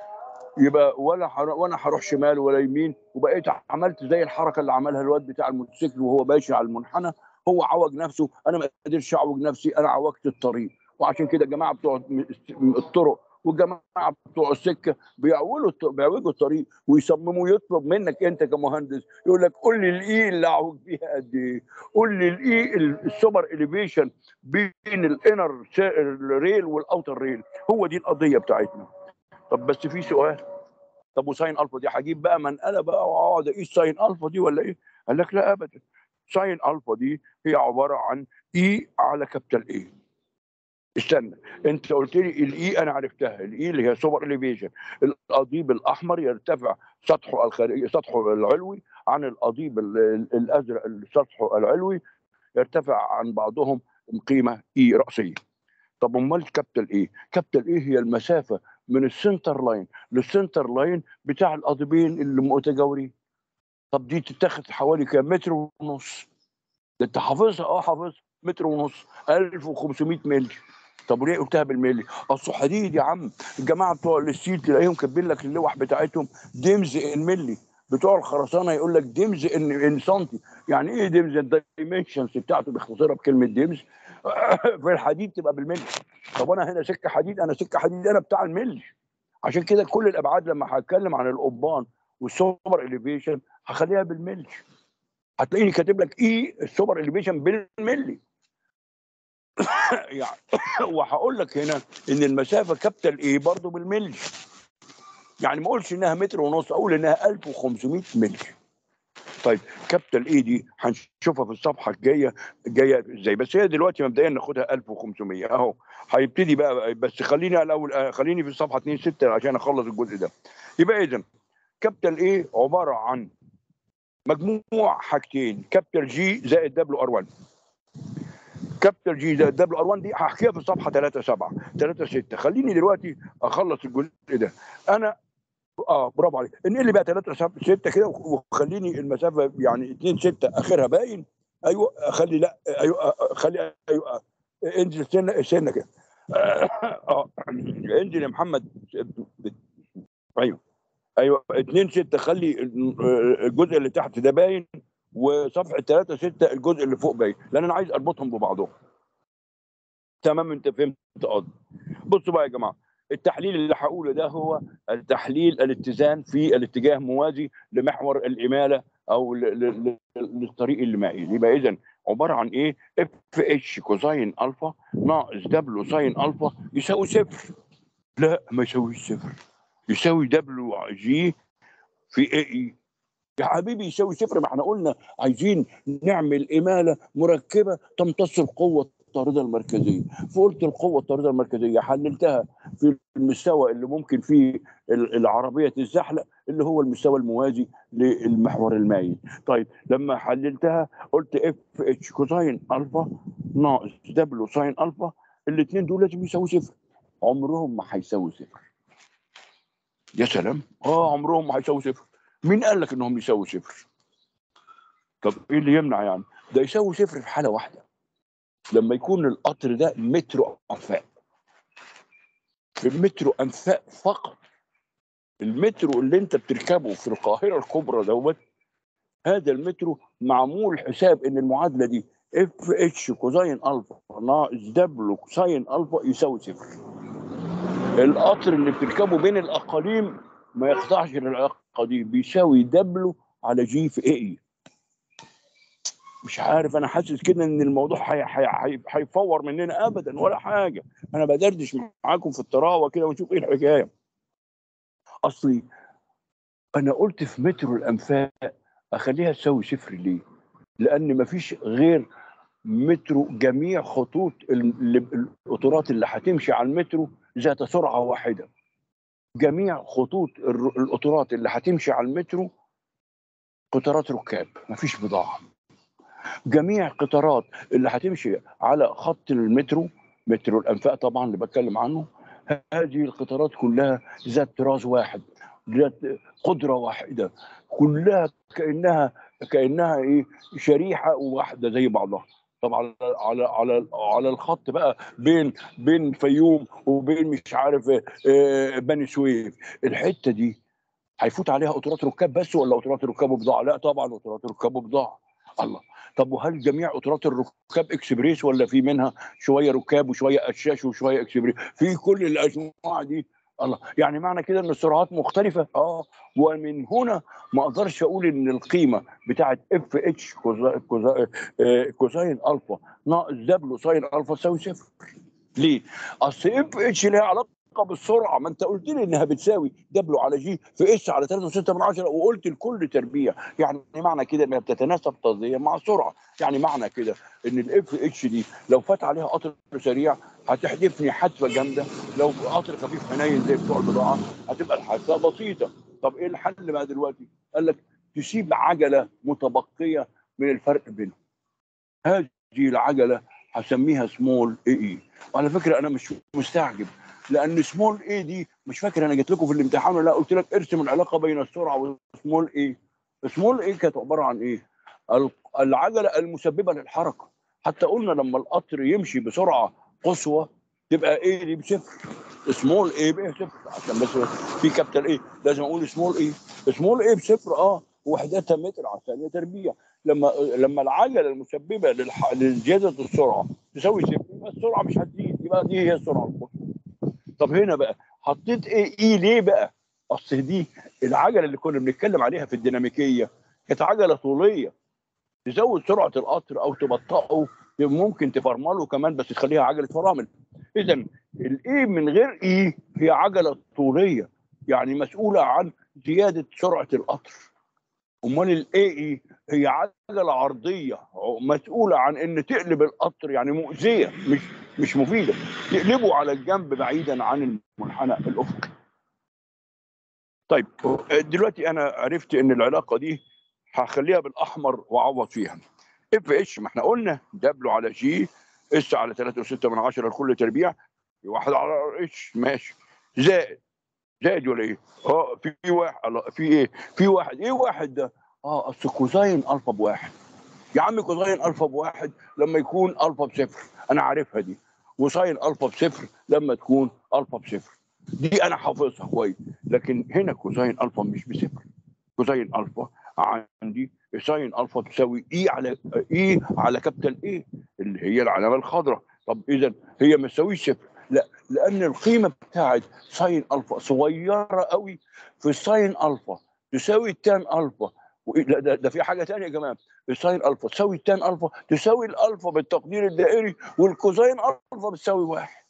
يبقى ولا حر... وانا هروح شمال ولا يمين وبقيت عملت زي الحركه اللي عملها الواد بتاع الموتوسيكل وهو ماشي على المنحنى هو عوج نفسه انا ما قدرتش اعوج نفسي انا عوجت الطريق وعشان كده الجماعه بتوع الطرق والجماعه بتوع السكه بيعولوا الط- بيعوجوا الطريق ويصمموا يطلب منك انت كمهندس يقول لك قول لي الاي اللي اعوج فيها قد ايه قول لي الاي السوبر اليفيشن بين الانر ريل والاوتر ريل هو دي القضيه بتاعتنا طب بس في سؤال طب وساين الفا دي هجيب بقى منقله بقى واقعد اقيس ساين الفا دي ولا ايه؟ قال لك لا ابدا ساين الفا دي هي عباره عن اي على كابيتال اي استنى انت قلت لي الاي انا عرفتها الاي اللي هي سوبر اليفيشن القضيب الاحمر يرتفع سطحه الخارجي سطحه العلوي عن القضيب ال- ال- الازرق سطحه العلوي يرتفع عن بعضهم قيمه اي راسيه طب امال كابيتال ايه؟ كابيتال ايه هي المسافه من السنتر لاين للسنتر لاين بتاع القضيبين اللي متجاورين طب دي تتاخد حوالي كام متر ونص ده انت حافظها اه حافظها متر ونص 1500 مللي طب وليه قلتها بالملي؟ اصل حديد يا عم الجماعه بتوع الستيل تلاقيهم كاتبين لك اللوح بتاعتهم دمز ان ملي بتوع الخرسانه يقول لك دمز ان ان سنتي يعني ايه دمز الدايمنشنز بتاعته بيختصرها بكلمه دمز في الحديد تبقى بالملي طب انا هنا سكه حديد انا سكه حديد انا بتاع الملي عشان كده كل الابعاد لما هتكلم عن القضبان والسوبر اليفيشن هخليها بالملي هتلاقيني كاتب لك ايه السوبر اليفيشن بالملي يعني وهقول لك هنا ان المسافه كابيتال ايه برضه بالملي يعني ما اقولش انها متر ونص اقول انها 1500 ملي طيب كابيتال ايه دي هنشوفها في الصفحه الجايه جايه ازاي بس هي دلوقتي مبدئيا ناخدها 1500 اهو هيبتدي بقى بس خليني الاول آه، خليني في الصفحه 2 6 عشان اخلص الجزء ده يبقى اذا كابيتال ايه عباره عن مجموع حاجتين كابيتال جي زائد دبليو ار 1 كابيتال جي زائد دبليو ار 1 دي هحكيها في الصفحه 3 7 3 6 خليني دلوقتي اخلص الجزء ده انا اه برافو عليك انقل لي بقى 3 6 كده وخليني المسافه يعني 2 6 اخرها باين ايوه خلي لا ايوه آه، خلي ايوه آه، انزل سنه سنه كده اه انزل يا محمد ايوه ايوه 2 6 خلي الجزء اللي تحت ده باين وصفحه 3 6 الجزء اللي فوق باين لان انا عايز اربطهم ببعضهم تمام انت فهمت قصدي بصوا بقى يا جماعه التحليل اللي هقوله ده هو التحليل الاتزان في الاتجاه موازي لمحور الاماله او ل- ل- ل- للطريق المائي يبقى اذا عباره عن ايه اف اتش كوزاين الفا ناقص دبليو ساين الفا يساوي صفر لا ما يساويش صفر يساوي دبليو جي في اي اي يا حبيبي يساوي صفر ما احنا قلنا عايزين نعمل اماله مركبه تمتص القوه الطارده المركزيه فقلت القوه الطارده المركزيه حللتها في المستوى اللي ممكن فيه ال- العربيه تتزحلق اللي هو المستوى الموازي للمحور المائي طيب لما حللتها قلت اف اتش كوساين الفا ناقص دبليو ساين الفا الاثنين دول لازم يساوي صفر عمرهم ما هيساوي صفر يا سلام اه عمرهم ما هيساوي صفر مين قال لك انهم يساوي صفر طب ايه اللي يمنع يعني ده يساوي صفر في حاله واحده لما يكون القطر ده مترو انفاق بمترو انفاق فقط المترو اللي انت بتركبه في القاهره الكبرى دوت هذا المترو معمول حساب ان المعادله دي اف اتش كوزاين الفا ناقص دبليو كوساين الفا يساوي صفر القطر اللي بتركبه بين الاقاليم ما يخضعش للعلاقه دي بيساوي دبليو على جي في اي مش عارف انا حاسس كده ان الموضوع هي- هي- هي- هيفور مننا ابدا ولا حاجه انا بدردش معاكم في الطراوه كده ونشوف ايه الحكايه اصلي انا قلت في مترو الانفاق اخليها تساوي صفر ليه؟ لان مفيش غير مترو جميع خطوط ال- ال- القطارات اللي هتمشي على المترو ذات سرعه واحده جميع خطوط الر- القطارات اللي هتمشي على المترو قطارات ركاب مفيش بضاعه جميع قطارات اللي هتمشي على خط المترو مترو الانفاق طبعا اللي بتكلم عنه هذه القطارات كلها ذات طراز واحد ذات قدره واحده كلها كانها كانها ايه شريحه واحده زي بعضها طب على على على على الخط بقى بين بين الفيوم وبين مش عارف آه، بني سويف الحته دي هيفوت عليها قطارات ركاب بس ولا قطارات ركاب وبضاعه؟ لا طبعا قطارات ركاب وبضاعه الله طب وهل جميع قطارات الركاب اكسبريس ولا في منها شويه ركاب وشويه قشاش وشويه اكسبريس؟ في كل الانواع دي الله يعني معنى كده ان السرعات مختلفه اه ومن هنا ما اقدرش اقول ان القيمه بتاعت اف اتش كوزاين الفا ناقص دبليو ساين الفا تساوي صفر ليه؟ اصل اف اتش ليها علاقه بالسرعه ما انت قلت لي انها بتساوي دبليو على جي في اس على 3.6 من 10 وقلت الكل تربيع يعني معنى كده انها بتتناسب تغذيه مع السرعه يعني معنى كده ان الاف اتش دي لو فات عليها قطر سريع هتحدفني حدفه جامده لو قطر خفيف حنين زي بتوع البضاعه هتبقى الحادثه بسيطه طب ايه الحل بقى دلوقتي؟ قال لك تسيب عجله متبقيه من الفرق بينهم هذه العجله هسميها سمول اي اي وعلى فكره انا مش مستعجب لان سمول اي دي مش فاكر انا جيت لكم في الامتحان ولا لا قلت لك ارسم العلاقه بين السرعه وسمول اي سمول اي كانت عباره عن ايه؟ ال- العجله المسببه للحركه حتى قلنا لما القطر يمشي بسرعه قصوى تبقى ايه دي بصفر سمول ايه بايه صفر عشان بس في كابيتال ايه لازم اقول سمول ايه سمول ايه بصفر اه وحدتها متر على الثانيه تربيع لما لما العجله المسببه للح... لزياده السرعه تساوي صفر يبقى السرعه مش هتزيد يبقى دي هي السرعه القصوى طب هنا بقى حطيت ايه ايه ليه بقى اصل دي العجله اللي كنا بنتكلم عليها في الديناميكيه كانت عجله طوليه تزود سرعه القطر او تبطئه ممكن تفرمله كمان بس تخليها عجله فرامل اذا الاي من غير اي هي عجله طوليه يعني مسؤوله عن زياده سرعه القطر امال الاي اي هي عجله عرضيه مسؤوله عن ان تقلب القطر يعني مؤذيه مش مش مفيده تقلبه على الجنب بعيدا عن المنحنى الافقي طيب دلوقتي انا عرفت ان العلاقه دي هخليها بالاحمر واعوض فيها اف اتش ما احنا قلنا دبليو على جي اس على 3.6 من 10 لكل تربيع واحد على اتش ماشي زائد زائد ولا ايه؟ اه في واحد الله، في ايه؟ في واحد ايه واحد ده؟ اه اصل كوزاين الفا بواحد يا عم كوزاين الفا بواحد لما يكون الفا بصفر انا عارفها دي وساين الفا بصفر لما تكون الفا بصفر دي انا حافظها كويس لكن هنا كوزاين الفا مش بصفر كوزاين الفا عندي ساين الفا تساوي اي على اي على كابيتال اي اللي هي العلامه الخضراء طب اذا هي ما تساويش صفر لا لان القيمه بتاعت ساين الفا صغيره قوي في ساين الفا تساوي التان الفا وإيه- لا ده, ده في حاجه ثانيه كمان الساين الفا تساوي التان الفا تساوي الالفا بالتقدير الدائري والكوزاين الفا بتساوي واحد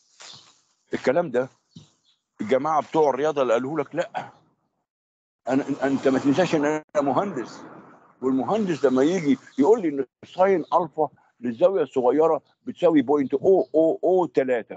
الكلام ده الجماعه بتوع الرياضه اللي قالوا لك لا انا انت ما تنساش ان انا مهندس والمهندس لما يجي يقول لي ان ساين الفا للزاويه الصغيره بتساوي بوينت او او او 3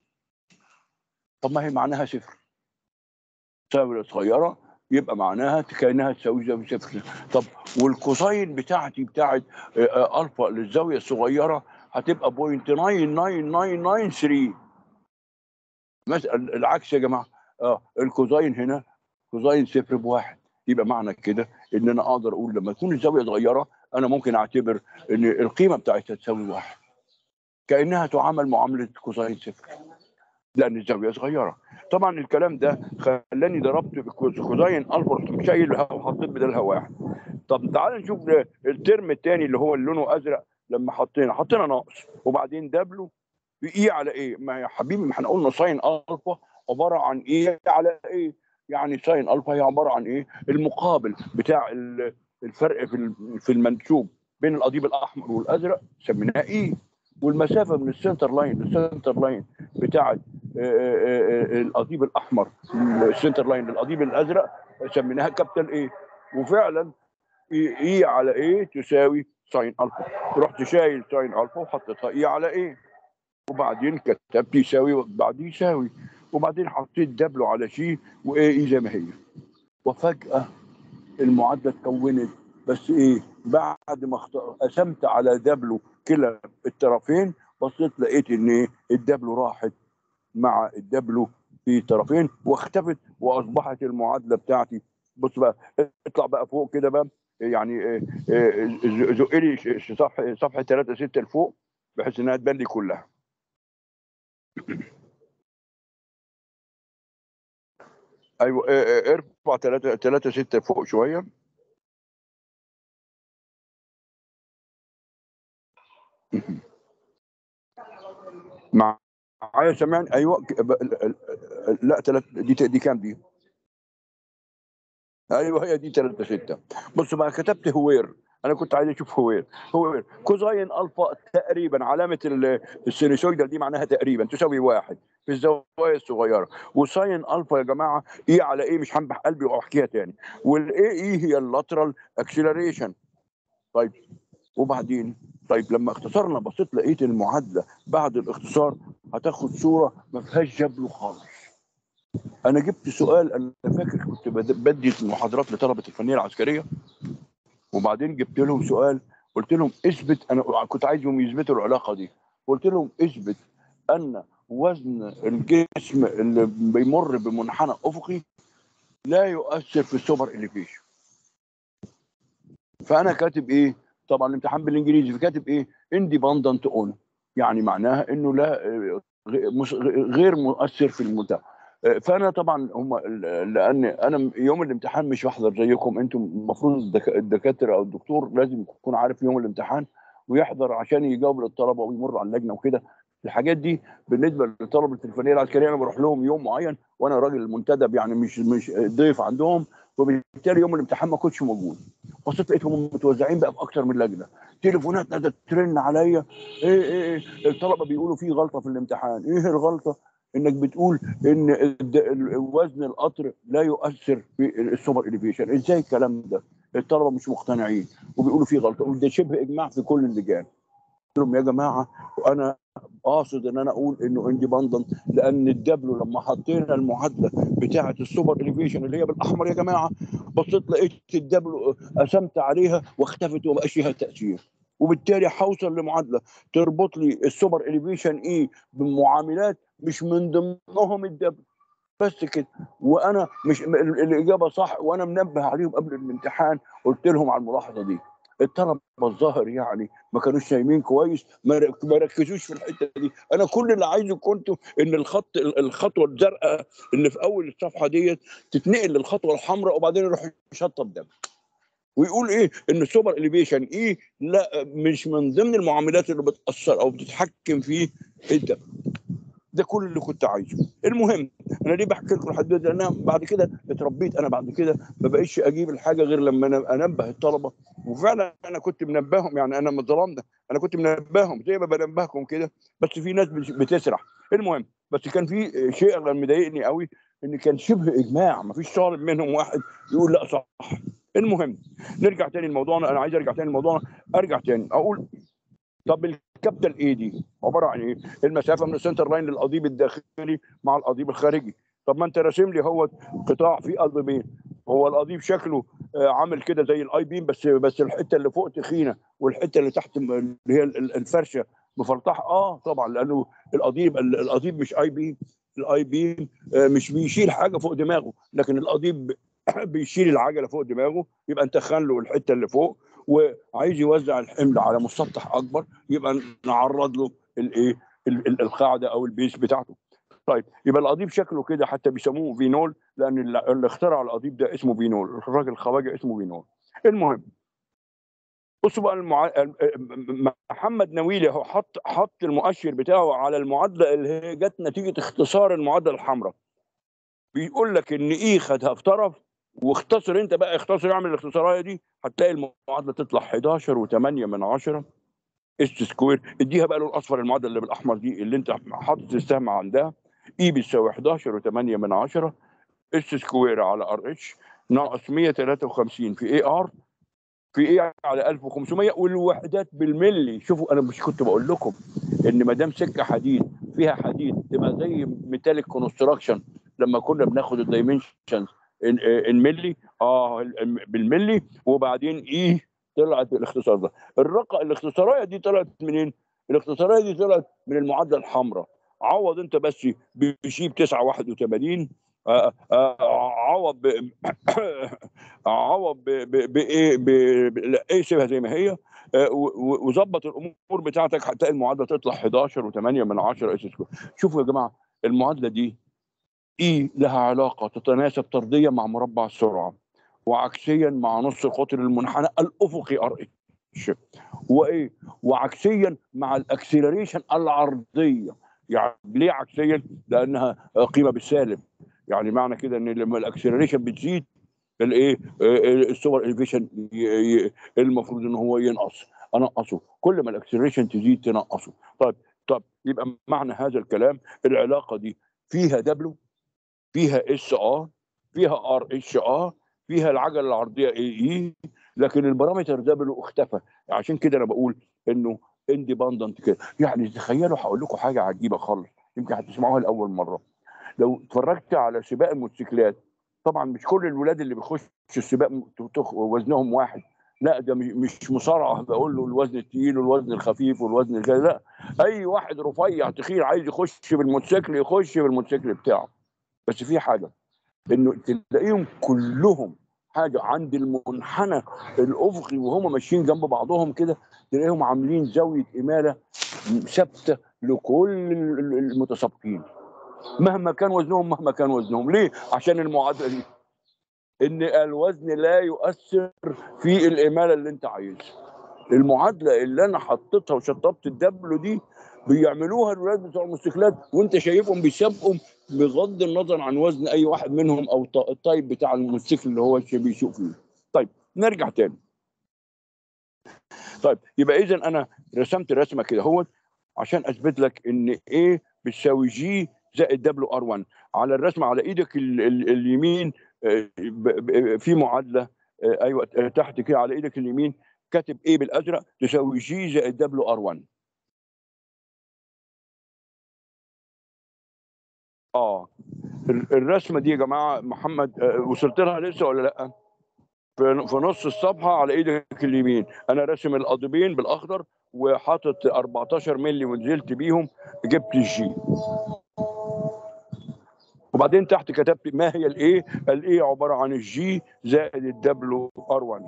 طب ما هي معناها صفر زاويه صغيره يبقى معناها كانها تساوي زاويه صفر طب والكوساين بتاعتي بتاعت آه، آه، الفا للزاويه الصغيره هتبقى بوينت 99993 مثلا العكس يا جماعه اه الكوزاين هنا كوزاين صفر بواحد يبقى معنى كده ان انا اقدر اقول لما تكون الزاويه صغيره انا ممكن اعتبر ان القيمه بتاعتها تساوي واحد كانها تعامل معامله كوزاين صفر لان الزاويه صغيره طبعا الكلام ده خلاني ضربت في كوزاين الفا رحت شايلها وحطيت بدلها واحد طب تعال نشوف الترم الثاني اللي هو اللي لونه ازرق لما حطينا حطينا ناقص وبعدين دبلو ايه على ايه ما يا حبيبي ما احنا قلنا ساين الفا عباره عن ايه على ايه يعني ساين الفا هي عباره عن ايه المقابل بتاع ال- الفرق في ال- في المنسوب بين القضيب الاحمر والازرق سميناه ايه والمسافه من السنتر لاين للسنتر لاين بتاعه آه، آه، آه، القضيب الاحمر من السنتر لاين للقضيب الازرق سميناها كابيتال ايه وفعلا ايه إيه على ايه تساوي ساين الفا رحت شايل ساين الفا وحطيتها ايه على ايه وبعدين كتبت يساوي بعدين يساوي وبعدين حطيت دبلو على شي وايه ايه زي ما هي وفجاه المعادله اتكونت بس ايه بعد ما اخت- قسمت على دبلو كلا الطرفين بصيت لقيت ان ايه الدبلو راحت مع الدبلو في طرفين واختفت واصبحت المعادله بتاعتي بص بقى اطلع بقى فوق كده بقى يعني آه، آه، ز- زق لي ش- صفحه صفحه 3 6 لفوق بحيث انها تبان لي كلها ايوه آه، آه، ارفع 3 3 6 فوق شويه معايا سامعني ايوه ك- ب- ال- ال- ال- لا تلات دي دي كام دي؟ ايوه هي دي 3 6 بص بقى كتبت هوير انا كنت عايز اشوف هوير هوير كوزاين الفا تقريبا علامه ال- السينوسويدال دي معناها تقريبا تساوي واحد في الزوايا الصغيره وساين الفا يا جماعه ايه على ايه مش هنبح قلبي واحكيها تاني والاي اي هي اللاترال اكسلريشن طيب وبعدين طيب لما اختصرنا بصيت لقيت المعادله بعد الاختصار هتاخد صوره ما فيهاش جبل خالص انا جبت سؤال انا فاكر كنت بد- بدي المحاضرات لطلبه الفنيه العسكريه وبعدين جبت لهم سؤال قلت لهم اثبت انا كنت عايزهم يثبتوا العلاقه دي قلت لهم اثبت ان وزن الجسم اللي بيمر بمنحنى افقي لا يؤثر في السوبر اليفيشن فانا كاتب ايه طبعا الامتحان بالانجليزي فكاتب ايه انديبندنت اون يعني معناها انه لا آه، غ- مش- غير مؤثر في المنتهى آه، فانا طبعا هم لان انا يوم الامتحان مش بحضر زيكم انتم المفروض الدك- الدكاتره او الدكتور لازم يكون عارف يوم الامتحان ويحضر عشان يجاوب للطلبه ويمر على اللجنه وكده الحاجات دي بالنسبه لطلبه الفنيه العسكريه انا بروح لهم يوم معين وانا راجل منتدب يعني مش مش ضيف عندهم وبالتالي يوم الامتحان ما كنتش موجود بصيت لقيتهم متوزعين بقى في اكتر من لجنه تليفونات نادت ترن عليا ايه ايه ايه الطلبه بيقولوا في غلطه في الامتحان ايه الغلطه انك بتقول ان الد- ال- وزن القطر لا يؤثر في السوبر اليفيشن ازاي الكلام ده الطلبه مش مقتنعين وبيقولوا في غلطه ده شبه اجماع في كل اللجان قلت لهم يا جماعه انا قاصد ان انا اقول انه انديبندنت لان الدبلو لما حطينا المعادله بتاعه السوبر اليفيشن اللي هي بالاحمر يا جماعه بصيت لقيت الدبلو قسمت عليها واختفت وما بقاش ليها تاثير وبالتالي هوصل لمعادله تربط لي السوبر اليفيشن ايه بمعاملات مش من ضمنهم الدبلو بس كده وانا مش ال- الاجابه صح وانا منبه عليهم قبل الامتحان قلت لهم على الملاحظه دي الطلبه الظاهر يعني ما كانوش نايمين كويس ما رك- ما ركزوش في الحته دي انا كل اللي عايزه كنت ان الخط ال- الخطوه الزرقاء اللي في اول الصفحه ديت تتنقل للخطوه الحمراء وبعدين يروح يشطب دم ويقول ايه ان السوبر اليفيشن ايه لا مش من ضمن المعاملات اللي بتاثر او بتتحكم في الدم ده كل اللي كنت عايزه المهم انا ليه بحكي لكم لحد دلوقتي لان أنا بعد كده اتربيت انا بعد كده ما بقيتش اجيب الحاجه غير لما أنا انبه الطلبه وفعلا انا كنت منبههم يعني انا ما ظلمنا انا كنت منبههم زي ما بنبهكم كده بس في ناس بت- بتسرح المهم بس كان في شيء كان مضايقني قوي ان كان شبه اجماع ما فيش طالب منهم واحد يقول لا صح المهم نرجع تاني لموضوعنا انا عايز ارجع تاني لموضوعنا ارجع تاني اقول طب الكابيتال اي دي عباره عن ايه؟ المسافه من السنتر لاين للقضيب الداخلي مع القضيب الخارجي طب ما انت راسم لي هو قطاع فيه قضيبين هو القضيب شكله آه، عامل كده زي الاي بيم بس بس الحته اللي فوق تخينه والحته اللي تحت م- اللي هي ال- ال- الفرشه مفلطحه اه طبعا لانه القضيب ال- القضيب مش اي بيم الاي بيم آه، مش بيشيل حاجه فوق دماغه لكن القضيب بيشيل العجله فوق دماغه يبقى انت خان له الحته اللي فوق وعايز يوزع الحمل على مسطح اكبر يبقى نعرض له الايه ال- ال- القاعده او البيس بتاعته طيب يبقى القضيب شكله كده حتى بيسموه فينول لان اللي اللي اخترع القضيب ده اسمه فينول الراجل الخواجه اسمه فينول المهم بصوا بقى المع... م- محمد نويلي هو حط حط المؤشر بتاعه على المعادله اللي هي جت نتيجه اختصار المعادله الحمراء بيقول لك ان اي خدها في طرف واختصر انت بقى اختصر اعمل الاختصاريه دي هتلاقي المعادله تطلع 11 و8 من 10 اس سكوير اديها بقى لون اصفر المعادله اللي بالاحمر دي اللي انت حاطط السهم عندها اي بتساوي 11 و8 من 10 اس سكوير على ار اتش ناقص 153 في اي ار في ايه على 1500 والوحدات بالملي شوفوا انا مش كنت بقول لكم ان ما دام سكه حديد فيها حديد تبقى زي ميتاليك كونستراكشن لما كنا بناخد الدايمنشنز الملي اه ال- بالملي وبعدين ايه طلعت الاختصار ده الرقم الاختصاريه دي طلعت منين؟ الاختصاريه دي طلعت من المعادله الحمراء عوض انت بس بشيب 981 آه، آه، عوض ب... عوض ب- ب- بايه ب... ب... لا ايه سيبها زي ما هي آه، و- و- وظبط الامور بتاعتك حتى المعادله تطلع 11 و8 من 10 اس سكوير شوفوا يا جماعه المعادله دي اي لها علاقه تتناسب طرديا مع مربع السرعه وعكسيا مع نص القطر المنحنى الافقي ار اتش وايه وعكسيا مع الاكسلريشن العرضيه يعني ليه عكسيا لانها قيمه بالسالب يعني معنى كده ان لما الاكسلريشن بتزيد الايه السوبر الفيشن المفروض ان هو ينقص انقصه كل ما الاكسلريشن تزيد تنقصه طيب طب يبقى معنى هذا الكلام العلاقه دي فيها دبليو فيها اس ار فيها ار اتش ار فيها العجله العرضيه اي اي لكن البارامتر دبليو اختفى عشان كده انا بقول انه اندبندنت كده يعني تخيلوا هقول لكم حاجه عجيبه خالص يمكن هتسمعوها لاول مره لو اتفرجت على سباق الموتوسيكلات طبعا مش كل الولاد اللي بيخشوا السباق تخ- وزنهم واحد لا ده مش- مش مصارعه بقول له الوزن الثقيل والوزن الخفيف والوزن الجاي لا اي واحد رفيع تخين عايز يخش بالموتوسيكل يخش بالموتوسيكل بتاعه بس في حاجه انه تلاقيهم كلهم حاجه عند المنحنى الافقي وهم ماشيين جنب بعضهم كده تلاقيهم عاملين زاويه اماله ثابته لكل المتسابقين مهما كان وزنهم مهما كان وزنهم ليه عشان المعادله دي ان الوزن لا يؤثر في الاماله اللي انت عايزها المعادله اللي انا حطيتها وشطبت الدبلو دي بيعملوها الولاد بتوع الموتوسيكلات وانت شايفهم بيسابقوا بغض النظر عن وزن اي واحد منهم او ط- الطيب بتاع الموتوسيكل اللي هو الشيء بيسوق فيه. طيب نرجع تاني. طيب يبقى اذا انا رسمت رسمه كده هو عشان اثبت لك ان ايه بتساوي جي زائد دبليو ار 1 على الرسمه على ايدك ال ال اليمين آه، ب- ب- في معادله آه، ايوه آه، تحت كده على ايدك اليمين كاتب ايه بالازرق تساوي جي زائد دبليو ار 1 اه ال- الرسمه دي يا جماعه محمد آه، وصلت لها لسه ولا لا؟ في في نص الصفحه على ايدك اليمين انا راسم القضيبين بالاخضر وحاطط 14 مللي ونزلت بيهم جبت الجي وبعدين تحت كتبت ما هي الايه؟ الايه عباره عن الجي زائد الدبليو ار 1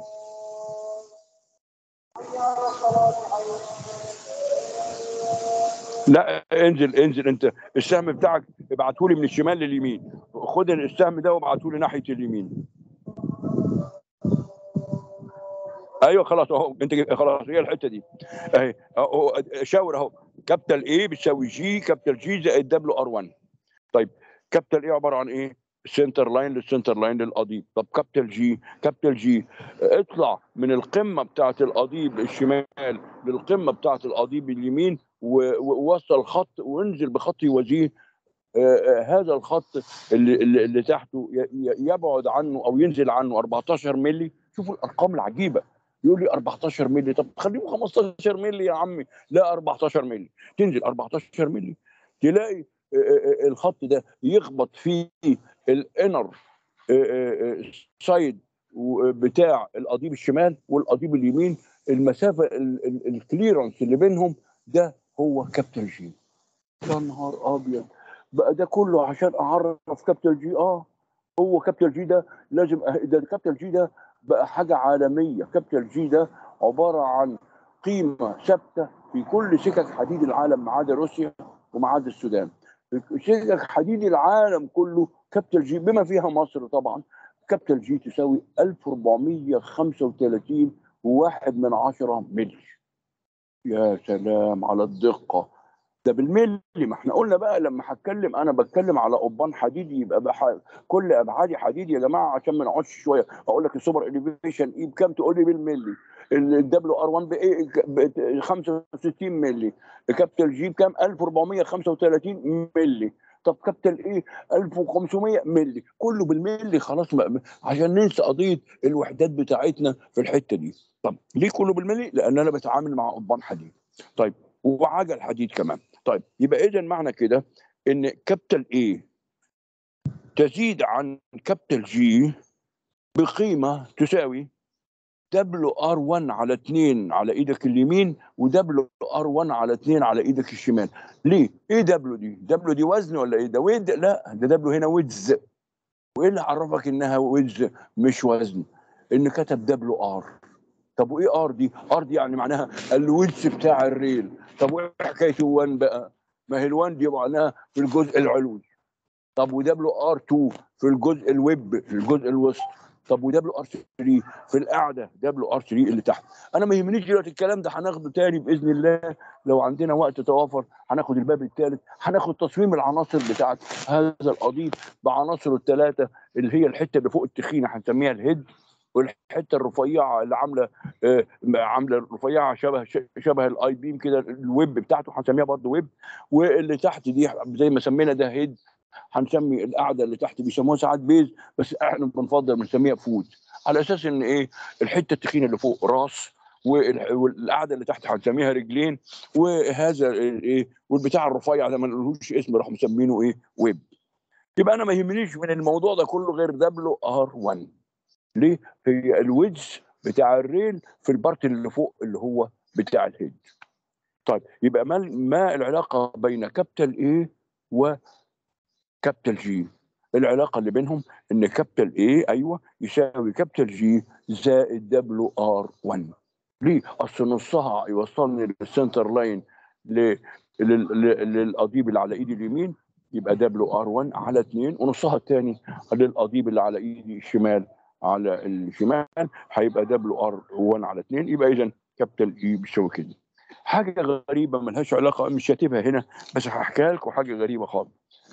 لا انزل انزل انت السهم بتاعك ابعته لي من الشمال لليمين خد السهم ده وابعته لي ناحيه اليمين ايوه خلاص اهو انت جب- خلاص هي الحته دي اهي اهو شاور اهو كابيتال ايه بتساوي جي كابيتال جي زائد دبليو ار 1 طيب كابيتال ايه عباره عن ايه؟ سنتر لاين للسنتر لاين للقضيب طب كابيتال جي كابيتال جي اطلع من القمه بتاعه القضيب الشمال للقمه بتاعه القضيب اليمين و- ووصل خط وانزل بخط يوازيه آه، آه، هذا الخط اللي, اللي, اللي تحته ي- ي- يبعد عنه او ينزل عنه 14 مللي شوفوا الارقام العجيبه يقول لي 14 مللي طب خليهم 15 مللي يا عمي لا 14 مللي تنزل 14 مللي تلاقي آه، آه، آه، الخط ده يخبط في الانر سايد بتاع القضيب الشمال والقضيب اليمين المسافه ال- ال- الكليرنس اللي بينهم ده هو كابتن جي يا نهار ابيض بقى ده كله عشان اعرف كابتن جي اه هو كابتن جي ده لازم أه- ده كابتن جي ده بقى حاجه عالميه كابتن جي ده عباره عن قيمه ثابته في كل سكك حديد العالم ما عدا روسيا وما عدا السودان سكك حديد العالم كله كابتن جي بما فيها مصر طبعا كابتن جي تساوي 1435 وواحد من عشرة ملي يا سلام على الدقة ده بالملي ما احنا قلنا بقى لما هتكلم انا بتكلم على قضبان حديد يبقى بقى كل ابعادي حديد يا جماعه عشان ما نقعدش شويه اقول لك السوبر اليفيشن ايه بكام تقول لي بالملي الدبليو ار 1 بايه ب 65 ملي كابيتال جي بكام 1435 ملي طب كابيتال ايه 1500 ملي كله بالملي خلاص ما عشان ننسى قضيه الوحدات بتاعتنا في الحته دي طب ليه كله بالملي لان انا بتعامل مع قضبان حديد طيب وعجل حديد كمان طيب يبقى اذا معنى كده ان كابيتال ايه تزيد عن كابيتال جي بقيمه تساوي دبليو ار 1 على 2 على ايدك اليمين ودبليو ار 1 على 2 على ايدك الشمال ليه ايه دبليو دي دبليو دي وزن ولا ايه ده ويد لا ده دبليو هنا ويدز وايه اللي عرفك انها ويدز مش وزن ان كتب دبليو ار طب وايه ار دي ار دي يعني معناها الويدز بتاع الريل طب وايه حكايه الوان بقى ما هي الوان دي معناها في الجزء العلوي طب ودبليو ار 2 في الجزء الويب في الجزء الوسط طب ودبليو ار 3 في القاعده دبليو ار 3 اللي تحت انا ما يهمنيش دلوقتي الكلام ده هناخده تاني باذن الله لو عندنا وقت توافر هناخد الباب الثالث هناخد تصميم العناصر بتاعت هذا القضيب بعناصره الثلاثه اللي هي الحته اللي فوق التخينه هنسميها الهيد والحته الرفيعه اللي عامله آه عامله رفيعه شبه شبه الاي بيم كده الويب بتاعته هنسميها برضه ويب واللي تحت دي زي ما سمينا ده هيد هنسمي القاعده اللي تحت بيسموها ساعات بيز بس احنا بنفضل بنسميها فود على اساس ان ايه الحته التخينه اللي فوق راس والقاعده اللي تحت هنسميها رجلين وهذا ايه والبتاع الرفيع ده ما نقولوش اسم راحوا مسمينه ايه ويب يبقى انا ما يهمنيش من الموضوع ده كله غير دبليو ار 1 ليه؟ هي الويدز بتاع الريل في البارت اللي فوق اللي هو بتاع الهيد طيب يبقى ما ما العلاقه بين كابيتال ايه وكابيتال جي العلاقه اللي بينهم ان كابيتال ايه ايوه يساوي كابيتال جي زائد دبليو ار 1 ليه؟ اصل نصها يوصلني للسنتر لاين للقضيب اللي على ايدي اليمين يبقى دبليو ار 1 على 2 ونصها الثاني للقضيب اللي على ايدي الشمال على الشمال هيبقى دبليو ار 1 على 2 يبقى اذا كابيتال اي بيساوي كده حاجه غريبه ملهاش علاقه مش كاتبها هنا بس هحكيها لكم حاجه غريبه خالص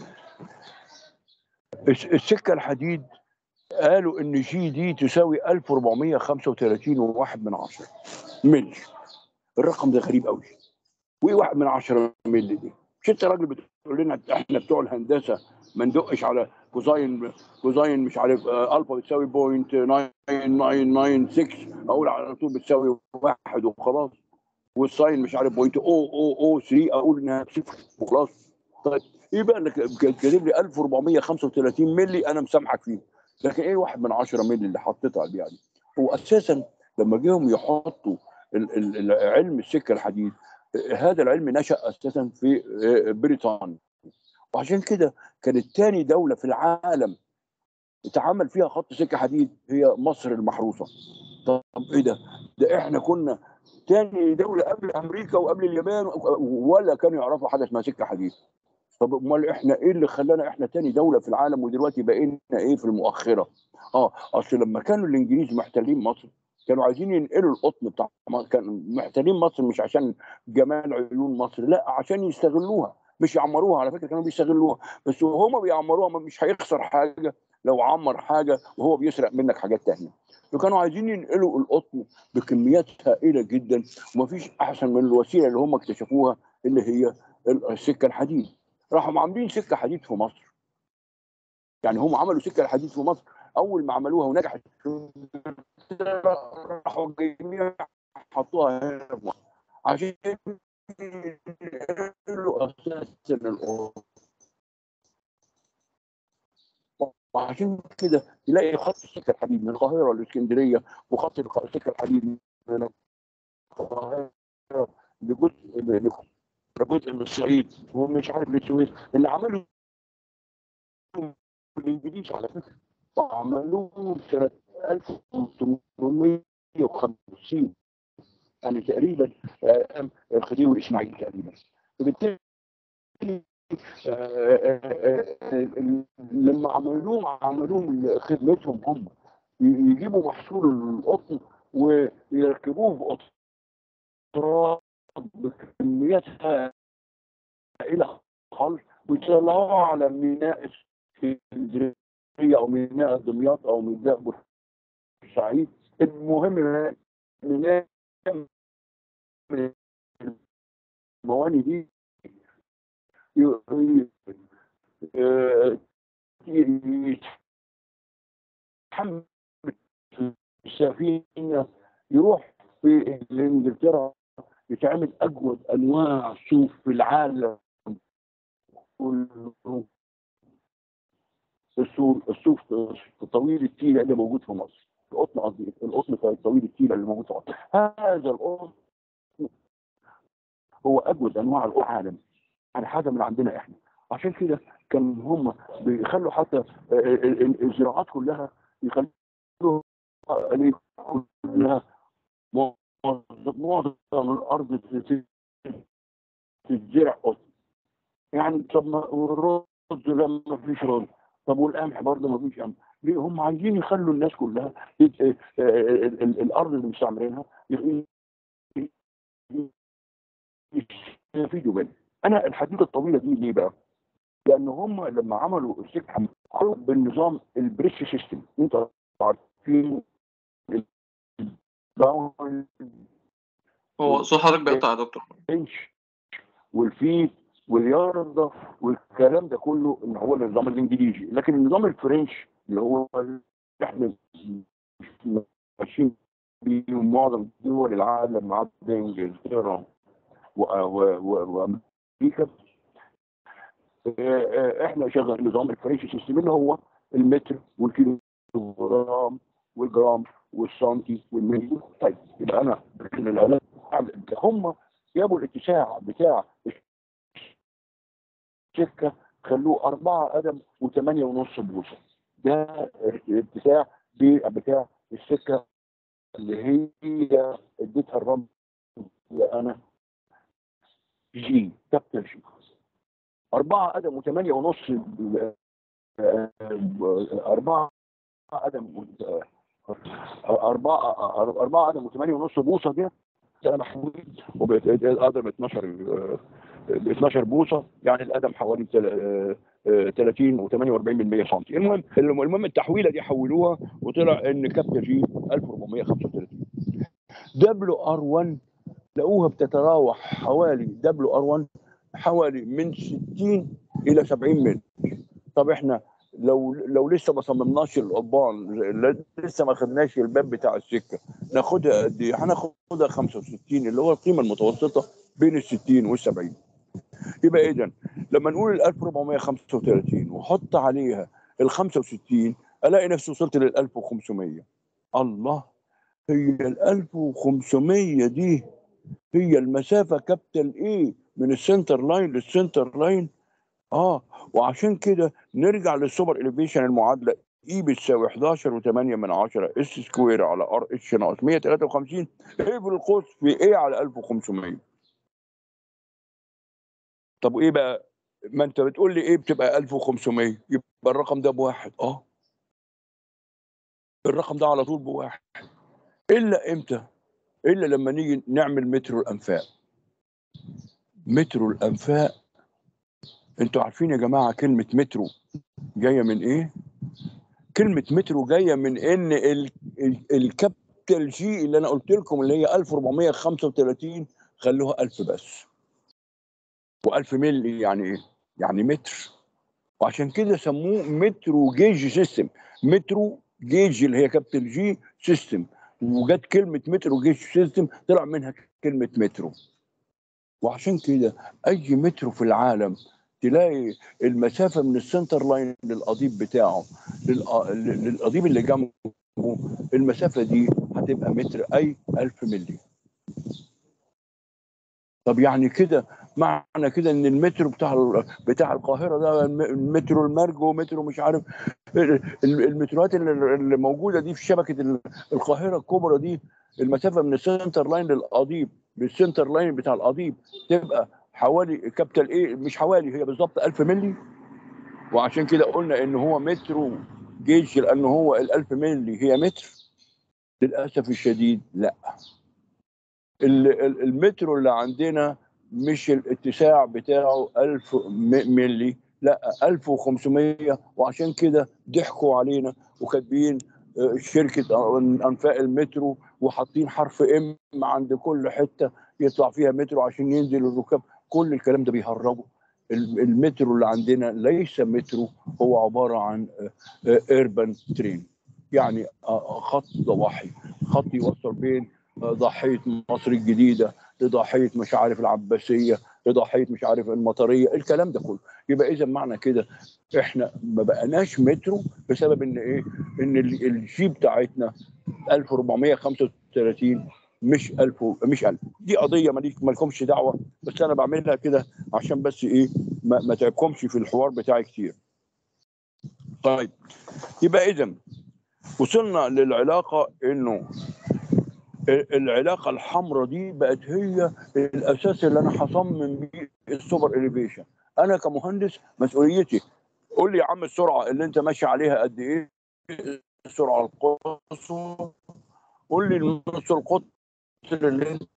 السكه الحديد قالوا ان جي دي تساوي 1435 وواحد من عشرة ملي الرقم ده غريب قوي وايه واحد من عشرة ملي دي مش انت راجل بتقول لنا احنا بتوع الهندسه ما ندقش على كوزاين كوزاين مش عارف آه الفا بتساوي بوينت 9996 اقول على طول بتساوي واحد وخلاص والساين مش عارف بوينت او او او 3 اقول انها صفر وخلاص طيب ايه بقى انك كاتب لي 1435 ملي انا مسامحك فيه لكن ايه واحد من 10 ملي اللي حطيتها على البيعه دي هو اساسا لما جيهم يحطوا علم السكه الحديد هذا العلم نشا اساسا في بريطانيا وعشان كده كانت تاني دوله في العالم اتعمل فيها خط سكه حديد هي مصر المحروسه طب ايه ده ده احنا كنا تاني دوله قبل امريكا وقبل اليابان ولا كانوا يعرفوا حاجه اسمها سكه حديد طب امال احنا ايه اللي خلانا احنا تاني دوله في العالم ودلوقتي بقينا ايه في المؤخره اه اصل لما كانوا الانجليز محتلين مصر كانوا عايزين ينقلوا القطن بتاع كانوا محتلين مصر مش عشان جمال عيون مصر لا عشان يستغلوها مش يعمروها على فكره كانوا بيستغلوها بس وهم بيعمروها مش هيخسر حاجه لو عمر حاجه وهو بيسرق منك حاجات تانية فكانوا عايزين ينقلوا القطن بكميات هائله جدا ومفيش احسن من الوسيله اللي هم اكتشفوها اللي هي السكه الحديد راحوا عاملين سكه حديد في مصر يعني هم عملوا سكه الحديد في مصر اول ما عملوها ونجحت راحوا جايين حطوها هنا في مصر عشان ينقلوا اساسا القطن وعشان كده تلاقي خط السكه الحديد من القاهره لاسكندريه وخط السكه الحديد من القاهره لجزء لجزء من الصعيد ومش عارف للسويس اللي عملوا الانجليز على فكره عملوه سنه 1850 يعني تقريبا الخديوي والاسماعيلي تقريبا وبالتالي لما عملوهم عملوهم خدمتهم هم يجيبوا محصول القطن ويركبوه بقطرات بكميات هائله خالص ويطلعوها على ميناء اسكندريه او ميناء دمياط او ميناء بورسعيد المهم ميناء المواني دي يتحمل السفينة يروح في انجلترا يتعمل اجود انواع الصوف في العالم الصوف الصوف طويل التيله اللي موجود في مصر القطن قصدي القطن طويل التيله اللي موجود في مصر هذا القطن هو اجود انواع العالم يعني حاجه من عندنا احنا عشان كده كان هم بيخلوا حتى ال- ال- الزراعات كلها يخلوها كلها معظم معظم الارض تت- تتزرع قطن يعني طب ما والرز لما ما فيش رز طب والقمح برضه ما فيش قمح ليه هم عايزين يخلوا الناس كلها يت- ال- ال- ال- الارض اللي مستعمرينها ي- ي- يستفيدوا منها انا الحديث الطويله دي ليه بقى؟ لان هم لما عملوا السكه عملوا بالنظام البريش سيستم انت عارفين الباون هو صوت حضرتك بيقطع يا دكتور البنش والفيت واليارده والكلام ده كله ان هو النظام الانجليزي لكن النظام الفرنش اللي هو اللي احنا ماشيين بيه معظم دول العالم مع انجلترا و- و- و- وامريكا آه، آه، احنا شغال نظام الفرنش سيستم اللي هو المتر والكيلوغرام والجرام والسنتي والملي طيب يبقى انا لكن العلاج هم جابوا الاتساع بتاع السكه خلوه أربعة قدم وثمانية ونص بوصة ده الاتساع بي- بتاع السكة اللي هي اديتها الرمز اللي أنا جي كابتن جي أربعة قدم وثمانية ونص آه، آه، أربعة قدم آه، أربعة أربعة قدم وثمانية ونص بوصة دي أنا محمود وبقدم 12 آه، ب 12 بوصه يعني القدم حوالي تل- آه، آه، 30 و48% سم المهم المهم التحويله دي حولوها وطلع ان كابتن جي 1435 دبليو ار 1 لقوها بتتراوح حوالي دبليو ار 1 حوالي من 60 الى 70 متر طب احنا لو لو لسه ما صممناش القضبان ل- لسه ما خدناش الباب بتاع السكه ناخدها قد ايه؟ هناخدها 65 اللي هو القيمه المتوسطه بين ال 60 وال 70 يبقى اذا لما نقول ال 1435 وحط عليها ال 65 الاقي نفسي وصلت لل 1500 الله هي ال 1500 دي هي المسافه كابيتال ايه من السنتر لاين للسنتر لاين اه وعشان كده نرجع للسوبر اليفيشن المعادله اي بتساوي 11 و8 من 10 اس سكوير على ار اتش ناقص 153 ايه بالقوس في ايه على 1500 طب وايه بقى ما انت بتقول لي ايه بتبقى 1500 يبقى الرقم ده بواحد اه الرقم ده على طول بواحد الا امتى الا لما نيجي نعمل مترو الانفاق مترو الانفاق انتوا عارفين يا جماعه كلمه مترو جايه من ايه كلمه مترو جايه من ان ال- ال- الكابيتال جي اللي انا قلت لكم اللي هي 1435 خلوها 1000 بس و1000 ملي يعني ايه يعني متر وعشان كده سموه مترو جيج سيستم مترو جيج اللي هي كابيتال جي سيستم وجت كلمه مترو جيج سيستم طلع منها كلمه مترو وعشان كده اي مترو في العالم تلاقي المسافه من السنتر لاين للقضيب بتاعه للق- للقضيب اللي جنبه المسافه دي هتبقى متر اي 1000 ملي طب يعني كده معنى كده ان المترو بتاع ال- بتاع القاهره ده الم- المترو المرجو مترو مش عارف ال- ال- المتروهات اللي اللي موجوده دي في شبكه ال- القاهره الكبرى دي المسافه من السنتر لاين للقضيب بالسنتر لاين بتاع القضيب تبقى حوالي كابيتال ايه مش حوالي هي بالظبط 1000 ملي وعشان كده قلنا ان هو مترو جيج لان هو ال 1000 ملي هي متر للاسف الشديد لا ال- ال- المترو اللي عندنا مش الاتساع بتاعه 1000 م- ملي لا 1500 وعشان كده ضحكوا علينا وكاتبين آه، شركه انفاق المترو وحاطين حرف ام عند كل حته يطلع فيها مترو عشان ينزل الركاب كل الكلام ده بيهربوا ال- المترو اللي عندنا ليس مترو هو عباره عن ايربان ترين يعني آه، خط ضواحي خط يوصل بين آه، ضاحيه مصر الجديده لضاحيه مش عارف العباسيه لضاحيه مش عارف المطريه الكلام ده كله يبقى اذا معنى كده احنا ما بقناش مترو بسبب ان ايه ان ال- الجي بتاعتنا 1435 مش 1000 و- مش 1000 دي قضيه ماليش مالكمش دعوه بس انا بعملها كده عشان بس ايه ما, ما تعبكمش في الحوار بتاعي كتير طيب يبقى اذا وصلنا للعلاقه انه ال- العلاقه الحمراء دي بقت هي الاساس اللي انا هصمم بيه السوبر اليفيشن انا كمهندس مسؤوليتي قول لي يا عم السرعه اللي انت ماشي عليها قد ايه السرعه القصوى قول لي النص القطر اللي انت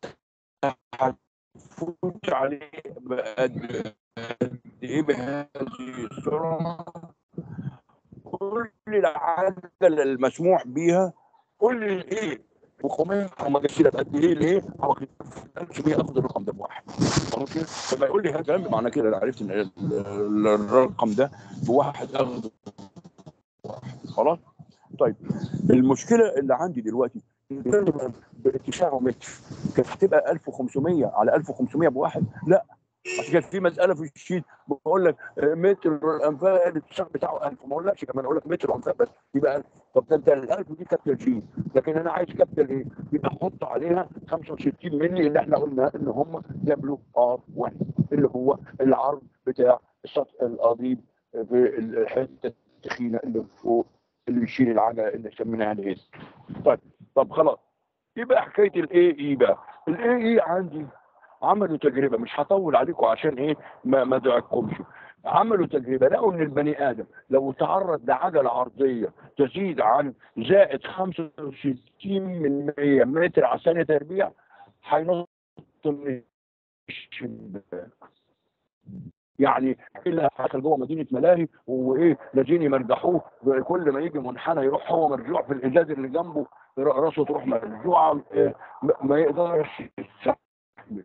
هتفوت عليه بقد قد ايه بهذه السرعه قول لي العجله المسموح بيها قول لي ايه وقومين هم كده قد ايه ليه؟ هو كده اخد الرقم ده بواحد خلاص كده؟ لما يقول لي هذا الكلام معنى كده انا عرفت ان ال- ال- الرقم ده بواحد اخد واحد خلاص؟ طيب المشكله اللي عندي دلوقتي إن باتساعه متر كانت هتبقى 1500 على 1500 بواحد لا عشان كده في مساله في الشيت بقول لك آه، متر الانفاق الاتساع بتاعه 1000 ما اقولكش كمان اقول لك متر انفاق بس يبقى 1000 طب ده انت ال 1000 دي كابيتال جي لكن انا عايز كابيتال ايه؟ يبقى احط عليها 65 مللي اللي احنا قلنا ان هم دبليو ار 1 اللي هو العرض بتاع السطح القضيب في الحته التخينه اللي فوق اللي بيشيل العجله اللي سميناها الهيد. طيب طب خلاص يبقى حكايه الاي اي بقى الاي اي عندي عملوا تجربه مش هطول عليكم عشان ايه ما ما ادعكمش عملوا تجربه لقوا ان البني ادم لو تعرض لعجله عرضيه تزيد عن زائد 65 من 100 متر على ثانيه تربيع هينط من الشباك يعني الا حصل جوه مدينه ملاهي وايه لازم يمرجحوه كل ما يجي منحنى يروح هو مرجوع في الازاز اللي جنبه راسه تروح مرجوعه إيه، ما- ما يقدرش يستحمل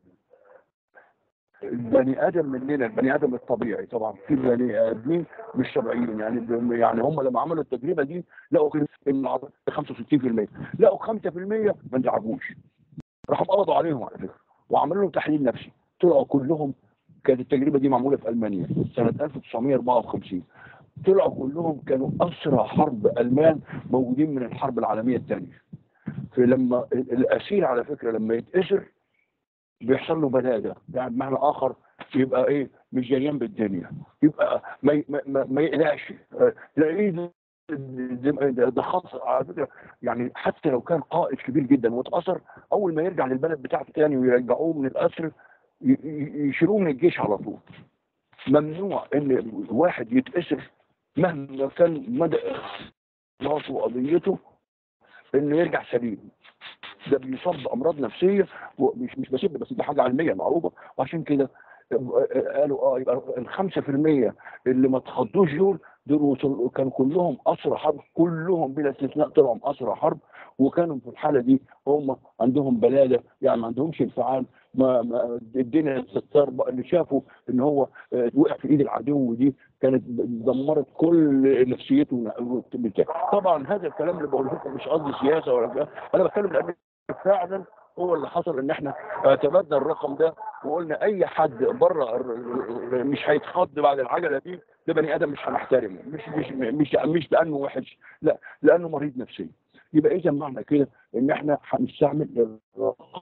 البني ادم مننا البني ادم الطبيعي طبعا في بني ادمين مش طبيعيين يعني يعني هم لما عملوا التجربه دي لقوا ان العضلات 65% لقوا 5% ما انزعجوش راحوا قبضوا عليهم على فكره وعملوا لهم تحليل نفسي طلعوا كلهم كانت التجربه دي معموله في المانيا سنه 1954 طلعوا كلهم كانوا اسرى حرب المان موجودين من الحرب العالميه الثانيه فلما ال- الاسير على فكره لما يتأسر بيحصل له بلاده يعني بمعنى اخر يبقى ايه مش جريان بالدنيا يبقى ما ي- ما, ما, ما يقلقش آه، تلاقيه ده- ده ده- ده خاص على فكره يعني حتى لو كان قائد كبير جدا واتأثر اول ما يرجع للبلد بتاعته تاني ويرجعوه من الاسر ي- ي- يشيلوه من الجيش على طول ممنوع ان واحد يتأسر مهما كان مدى اخلاصه وقضيته انه يرجع سليم ده بيصاب بامراض نفسيه ومش مش بسيب بس دي حاجه علميه معروفه وعشان كده قالوا اه يبقى ال 5% اللي ما اتخضوش دول دول وصل- كانوا كلهم اسرى حرب كلهم بلا استثناء طلعوا اسرى حرب وكانوا في الحاله دي هم عندهم بلاده يعني ما عندهمش انفعال ما, ما الدنيا تستر اللي شافوا ان هو آه، وقع في ايد العدو دي كانت دمرت كل نفسيته بتاع. طبعا هذا الكلام اللي بقوله لكم مش قصدي سياسه ولا كده انا بتكلم لان فعلا هو اللي حصل ان احنا اعتمدنا الرقم ده وقلنا اي حد بره مش هيتخض بعد العجله دي ده بني ادم مش هنحترمه مش مش مش مش لانه وحش لا لانه مريض نفسيا يبقى اذا معنى كده ان احنا هنستعمل الرقم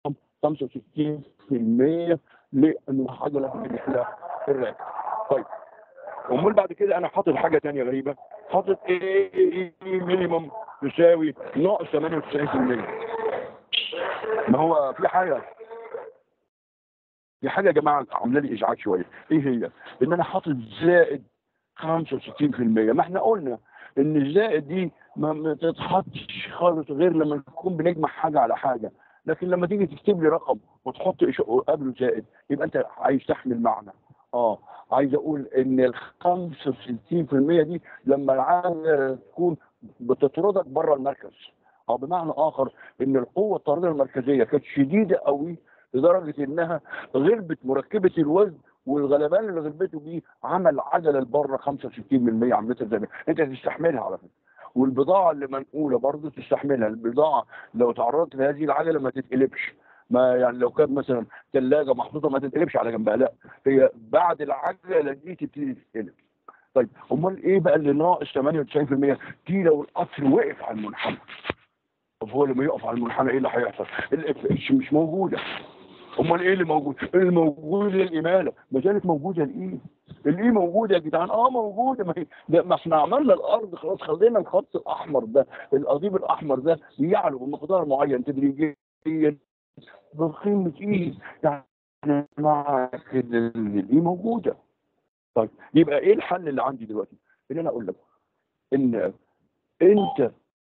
65% لانه العجله بنحلها الراكب طيب امال بعد كده انا حاطط حاجه ثانيه غريبه حاطط ايه ايه مينيموم يساوي ناقص 98% ما هو في حاجه في حاجه يا جماعه عامله لي ازعاج شويه ايه هي؟ ان انا حاطط زائد 65% ما احنا قلنا ان الزائد دي ما ما تتحطش خالص غير لما نكون بنجمع حاجه على حاجه لكن لما تيجي تكتب لي رقم وتحط إيش- قبله زائد يبقى انت عايز تحمل معنى اه عايز اقول ان ال 65% دي لما العجله تكون بتطردك بره المركز او بمعنى اخر ان القوه الطاردة المركزيه كانت شديده قوي لدرجه انها غلبت مركبه الوزن والغلبان اللي غلبته بيه عمل عجله لبره 65% عن متر زي ما انت تستحملها على فكره والبضاعه اللي منقوله برضه تستحملها البضاعه لو تعرضت لهذه العجله ما تتقلبش ما يعني لو كانت مثلا ثلاجه محطوطه ما تتقلبش على جنبها لا هي بعد العجله دي تبتدي تتقلب طيب امال ايه بقى اللي ناقص 98% دي لو القطر وقف على المنحنى هو لما يقف على المنحنى ايه اللي هيحصل؟ الاف اتش مش موجوده امال ايه اللي موجود؟ اللي موجود الاماله ما زالت موجوده الاي الاي موجوده يا جدعان اه موجوده ما, هي ده ما احنا عملنا الارض خلاص خلينا الخط الاحمر ده القضيب الاحمر ده يعلو بمقدار معين تدريجيا بقيمه ايه؟ يعني مع كده الاي موجوده طيب يبقى ايه الحل اللي عندي دلوقتي؟ ان انا اقول لك ان انت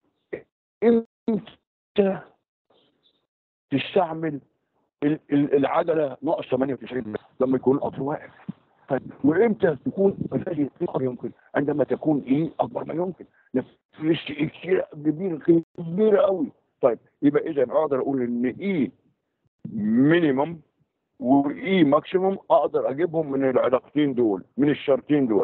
انت تستعمل ال- ال- العجله ناقص 98 لما يكون القطر واقف طيب وامتى تكون هذه الثقه يمكن عندما تكون ايه اكبر ما يمكن نفس كتير كبير كبيره قوي طيب يبقى اذا اقدر اقول ان ايه مينيمم واي ماكسيموم اقدر اجيبهم من العلاقتين دول من الشرطين دول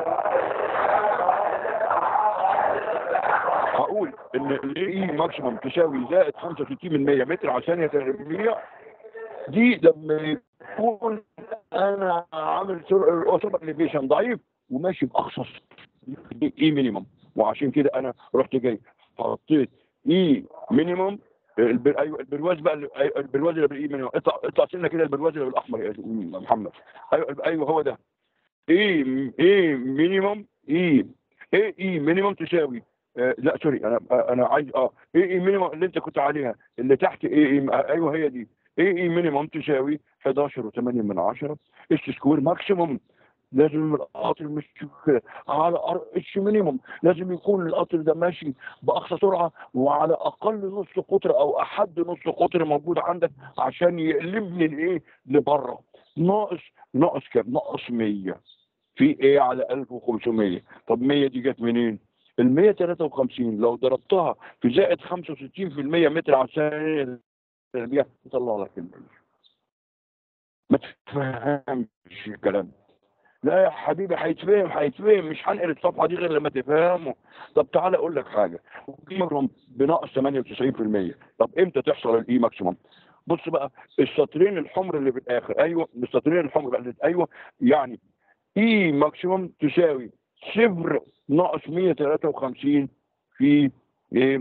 هقول ان الاي ماكسيموم تساوي زائد 65% متر على ثانيه تربيع دي لما يكون انا عامل سوبر اليفيشن ضعيف وماشي باقصى اي مينيمم وعشان كده انا رحت جاي حطيت اي مينيمم البر... ايوه البرواز بقى اللي- أيوة، البرواز اللي بالاي مينيمم اطلع اطلع سنه كده البرواز اللي بالاحمر يا محمد ايوه ايوه هو ده اي اي مينيمم اي اي اي مينيمم تساوي آه لا سوري انا آه انا عايز اه اي اي مينيمم اللي انت كنت عليها اللي تحت اي اي آه ايوه هي دي اي اي مينيمم تساوي 11.8 من 10 اتش سكوير ماكسيموم لازم القطر مش كده على ار اتش مينيمم لازم يكون القطر ده ماشي باقصى سرعه وعلى اقل نص قطر او احد نص قطر موجود عندك عشان يقلبني الايه لبره ناقص ناقص كام؟ ناقص 100 في ايه على 1500 طب 100 دي جت منين؟ ال 153 لو ضربتها في زائد 65% متر على الثانيه تربيع تطلع لك المية ما تفهمش الكلام لا يا حبيبي هيتفهم هيتفهم مش هنقل الصفحه دي غير لما تفهمه طب تعالى اقول لك حاجه الاي ماكسيموم بناقص 98% طب امتى تحصل الاي ماكسيموم بص بقى السطرين الحمر اللي في الاخر ايوه السطرين الحمر اللي ايوه يعني اي ماكسيموم تساوي صفر ناقص 153 في ايه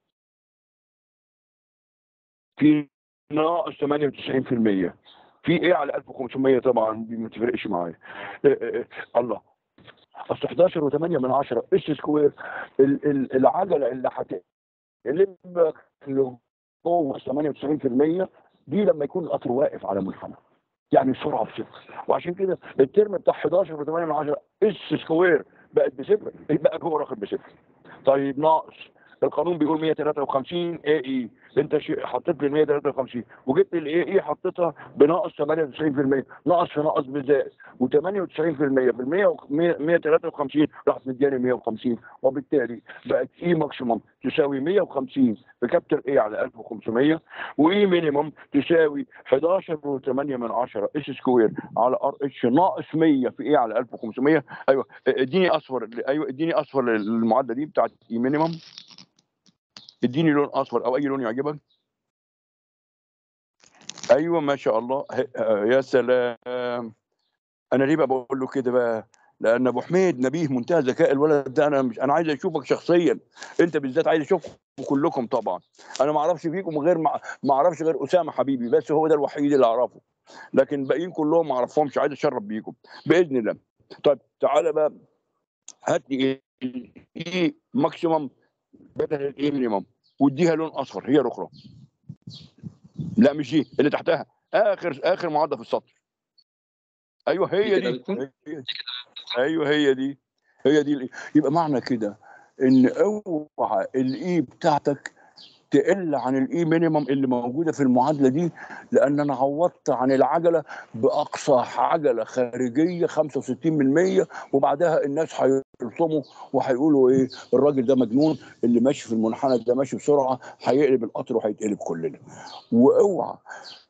في ناقص 98% في ايه على 1500 طبعا دي ما تفرقش معايا إيه إيه إيه. الله اصل 11 و8 من 10 اس سكوير ال- ال- العجله اللي هتقلبك لجوه 98% دي لما يكون القطر واقف على منحنى يعني السرعه بصفر وعشان كده الترم بتاع 11 و8 من 10 اس سكوير بقت بصفر بقى جوه راخد بصفر طيب ناقص القانون بيقول 153 اي اي انت شي- حطيت لي 153 وجبت الاي اي حطيتها بناقص 98% ناقص في ناقص بزائد و98% في ال 153 راحت مدياني 150 وبالتالي بقت اي ماكسيموم تساوي 150 في كابتل اي على 1500 واي مينيموم تساوي 11.8 من 10 اس سكوير على ار اتش ناقص 100 في اي على 1500 ايوه اديني اصفر ايوه اديني اصفر للمعادله دي بتاعت اي مينيموم اديني لون اصفر او اي لون يعجبك ايوه ما شاء الله ه- آه، يا سلام انا ليه بقى بقول له كده بقى لان ابو حميد نبيه منتهى ذكاء الولد ده انا مش انا عايز اشوفك شخصيا انت بالذات عايز اشوفكم كلكم طبعا انا ما اعرفش فيكم غير ما ما اعرفش غير اسامه حبيبي بس هو ده الوحيد اللي اعرفه لكن الباقيين كلهم ما اعرفهمش عايز اتشرف بيكم باذن الله طيب تعالى بقى هات لي ايه ماكسيمم بدل الايه مينيمم واديها لون اصفر هي الاخرى لا مش دي اللي تحتها اخر اخر معادله في السطر ايوه هي كده دي بتكون؟ هي دي. ايوه هي دي هي دي الإي. يبقى معنى كده ان اوعى الاي بتاعتك تقل عن الاي مينيمم اللي موجوده في المعادله دي لان انا عوضت عن العجله باقصى عجله خارجيه 65% وبعدها الناس هيرسموا وهيقولوا ايه الراجل ده مجنون اللي ماشي في المنحنى ده ماشي بسرعه هيقلب القطر وهيتقلب كلنا واوعى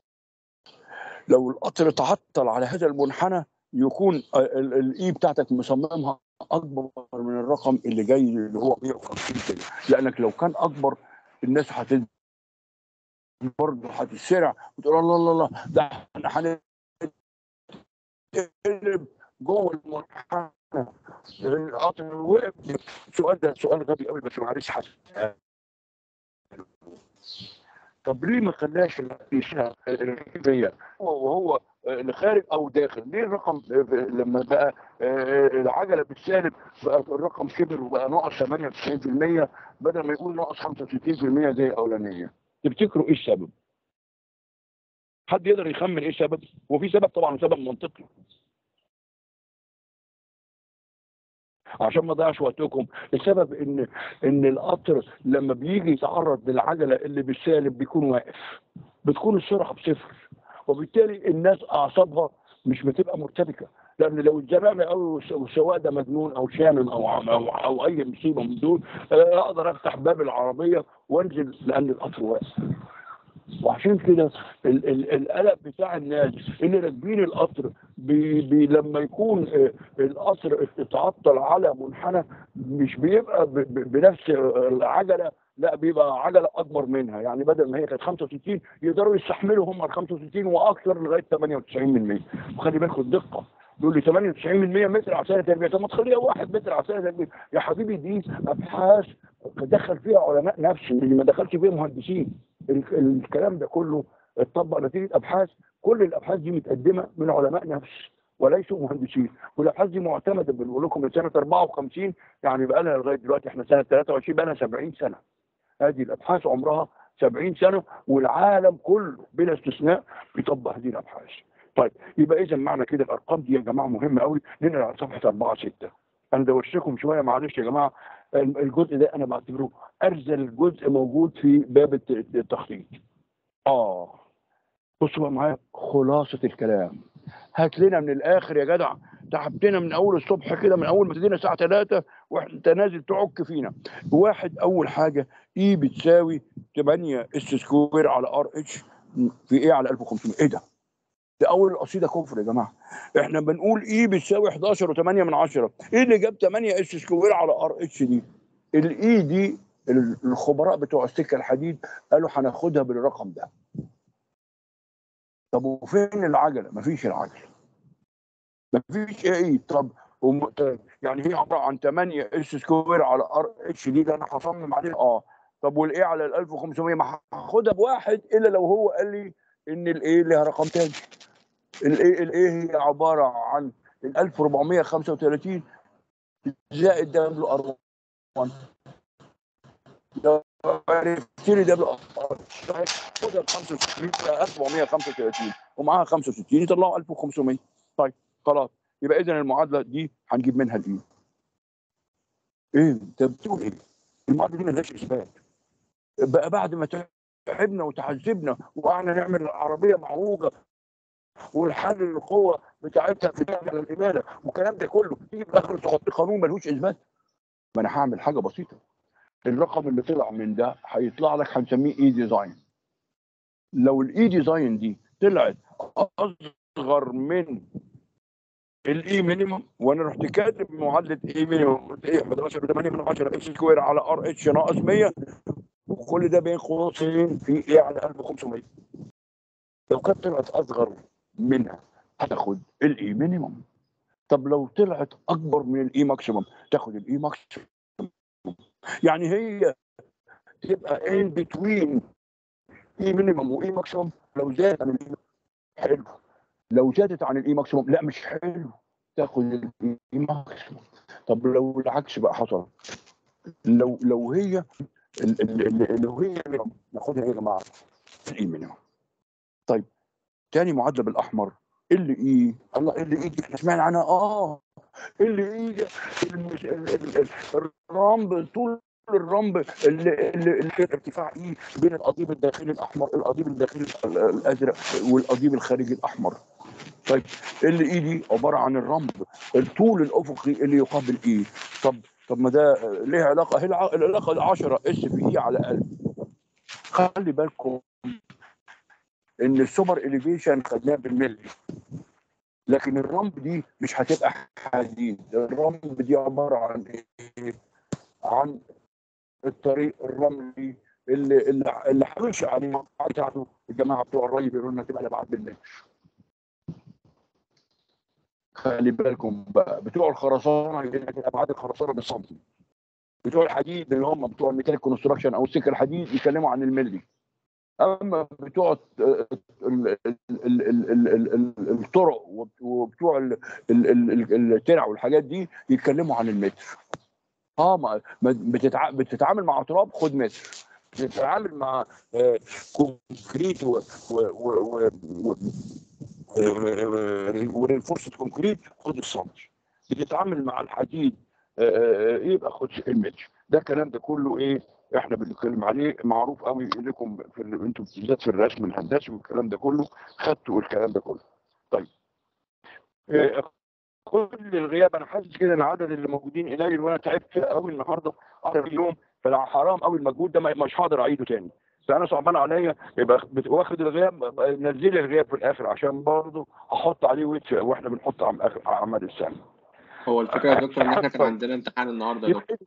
لو القطر اتعطل على هذا المنحنى يكون ال- الاي بتاعتك مصممها اكبر من الرقم اللي جاي اللي هو 150 كده لانك لو كان اكبر الناس هت برضه هتتسرع وتقول الله الله الله ده احنا هنتقلب جوه المنحنى القطر وقف السؤال ده سؤال غبي قوي بس معلش حاسس طب ليه ما خلاش الفيشه الركبيه وهو اللي خارج او داخل ليه الرقم لما بقى العجله بالسالب بقى الرقم كبر وبقى ناقص 98% بدل ما يقول ناقص 65% زي الاولانيه تفتكروا ايه السبب؟ حد يقدر يخمن ايه السبب؟ وفي سبب طبعا سبب منطقي عشان ما اضيعش وقتكم السبب ان ان القطر لما بيجي يتعرض للعجله اللي بالسالب بيكون واقف بتكون السرعه بصفر وبالتالي الناس اعصابها مش بتبقى مرتبكه لان لو الزمامه او السواق ده مجنون او شامم او او, أو اي مصيبه من دول اقدر افتح باب العربيه وانزل لان القطر واقف وعشان كده القلق بتاع الناس اللي راكبين القطر بي بي لما يكون القطر اتعطل على منحنى مش بيبقى بنفس العجله لا بيبقى عجله اكبر منها يعني بدل ما هي كانت 65 يقدروا يستحملوا هم ال 65 واكثر لغايه 98% وخلي بالكم الدقه يقول لي 98% متر على سنه تربيه طب ما تخليها 1 متر على سنه تربيه يا حبيبي دي ابحاث دخل فيها علماء نفس اللي ما دخلش فيها مهندسين الكلام ده كله اتطبق نتيجه ابحاث كل الابحاث دي متقدمه من علماء نفس وليسوا مهندسين والابحاث دي معتمده بنقول لكم من سنه 54 يعني بقى لها لغايه دلوقتي احنا سنه 23 بقى لها 70 سنه هذه الابحاث عمرها 70 سنه والعالم كله بلا استثناء بيطبق هذه الابحاث طيب يبقى اذا معنى كده الارقام دي يا جماعه مهمه قوي ننقل على صفحه 4 6 انا دوشتكم شويه معلش يا جماعه الجزء ده انا بعتبره ارذل جزء موجود في باب التخطيط اه بصوا بقى معايا خلاصه الكلام هات لنا من الاخر يا جدع تعبتنا من اول الصبح كده من اول ما تدينا الساعه 3 وانت نازل تعك فينا واحد اول حاجه اي بتساوي 8 اس سكوير على ار اتش في ايه على 1500 ايه ده؟ ده اول القصيده كفر يا جماعه احنا بنقول اي بتساوي 11 و8 من 10 ايه اللي جاب 8 اس سكوير على ار اتش دي الاي دي الخبراء بتوع السكه الحديد قالوا هناخدها بالرقم ده طب وفين العجله مفيش العجله مفيش ايه طب وم... يعني هي عباره عن 8 اس سكوير على ار اتش دي ده انا هصمم عليها اه طب والايه على ال 1500 ما هاخدها بواحد الا لو هو قال لي ان الايه لها رقم تاني الايه الايه هي عباره عن ال 1435 زائد دبليو ار 1 لو عرفت لي دبليو ار خدها ب 65 1435 ومعاها 65 يطلعوا 1500 طيب خلاص يبقى اذا المعادله دي هنجيب منها الايه؟ ايه انت بتقول ايه؟ المعادله دي ملهاش اثبات بقى بعد ما تعبنا وتعذبنا وقعدنا نعمل العربيه معوجه والحل القوه بتاعتها بتعمل على الاماله والكلام ده كله تيجي في الاخر تحط قانون ملوش اثبات ما انا هعمل حاجه بسيطه الرقم اللي طلع من ده هيطلع لك هنسميه اي ديزاين لو الاي ديزاين دي طلعت اصغر من الاي مينيمم وانا رحت كاتب معادله اي مينيمم قلت ايه 11 8 من 10 اكس سكوير على ار اتش ناقص 100 وكل ده بين قوسين في ايه على 1500 لو كانت طلعت اصغر منها هتاخد الاي مينيمم طب لو طلعت اكبر من الاي ماكسيمم تاخد الاي ماكسيمم يعني هي تبقى ان بتوين اي مينيمم واي ماكسيمم لو زادت عن الاي حلو لو زادت عن الاي ماكسيمم لا مش حلو تاخد الاي ماكسيمم طب لو العكس بقى حصل لو لو هي لو هي ناخدها ايه يا جماعه الاي مينيمم طيب تاني معادله بالاحمر اللي ايه الله اللي ايه دي احنا سمعنا عنها اه اللي ايه ده الرمب طول الرمب اللي, اللي, اللي ارتفاع ايه بين القضيب الداخلي الاحمر القضيب الداخلي الازرق والقضيب الخارجي الاحمر طيب اللي ايه دي عباره عن الرمب الطول الافقي اللي يقابل ايه طب طب ما ده ليه علاقه هي العلاقه 10 اس في اي على 1000 خلي بالكم ان السوبر اليفيشن خدناه بالملي لكن الرمب دي مش هتبقى حديد الرمب دي عباره عن ايه عن الطريق الرملي اللي اللي اللي هنمشي عليه بتاعته الجماعه بتوع الري بيقولوا لنا تبقى الابعاد بالمتر خلي بالكم بقى بتوع الخرسانه يقول لك ابعاد الخرسانه بالسنتي بتوع الحديد اللي هم بتوع الميكانيك كونستراكشن او السكه الحديد يتكلموا عن الملي اما بتوع ال- ال- ال- ال- ال- ال- الطرق وبتوع ال- ال- ال- الترع والحاجات دي يتكلموا عن المتر اه ما ما بتتع... بتتعامل مع تراب خد متر بتتعامل مع آه، كونكريت و و و و و ورينفورسد كونكريت خد السنتي بتتعامل مع الحديد آه، آه، يبقى خد المتر ده الكلام ده كله ايه احنا بنتكلم عليه معروف قوي لكم في ال- انتوا بالذات في الرسم الهندسي والكلام ده كله خدتوا الكلام ده كله طيب آه، كل الغياب انا حاسس كده العدد اللي موجودين قليل وانا تعبت قوي النهارده اخر اليوم فحرام قوي المجهود ده ما- مش هقدر اعيده تاني فانا صعبان عليا يبقى بت- واخد الغياب نزل لي الغياب في الاخر عشان برضه احط عليه ويت واحنا بنحط عم اخر اعمال السنه هو الفكره يا دكتور ان احنا كان عندنا امتحان النهارده يا دكتور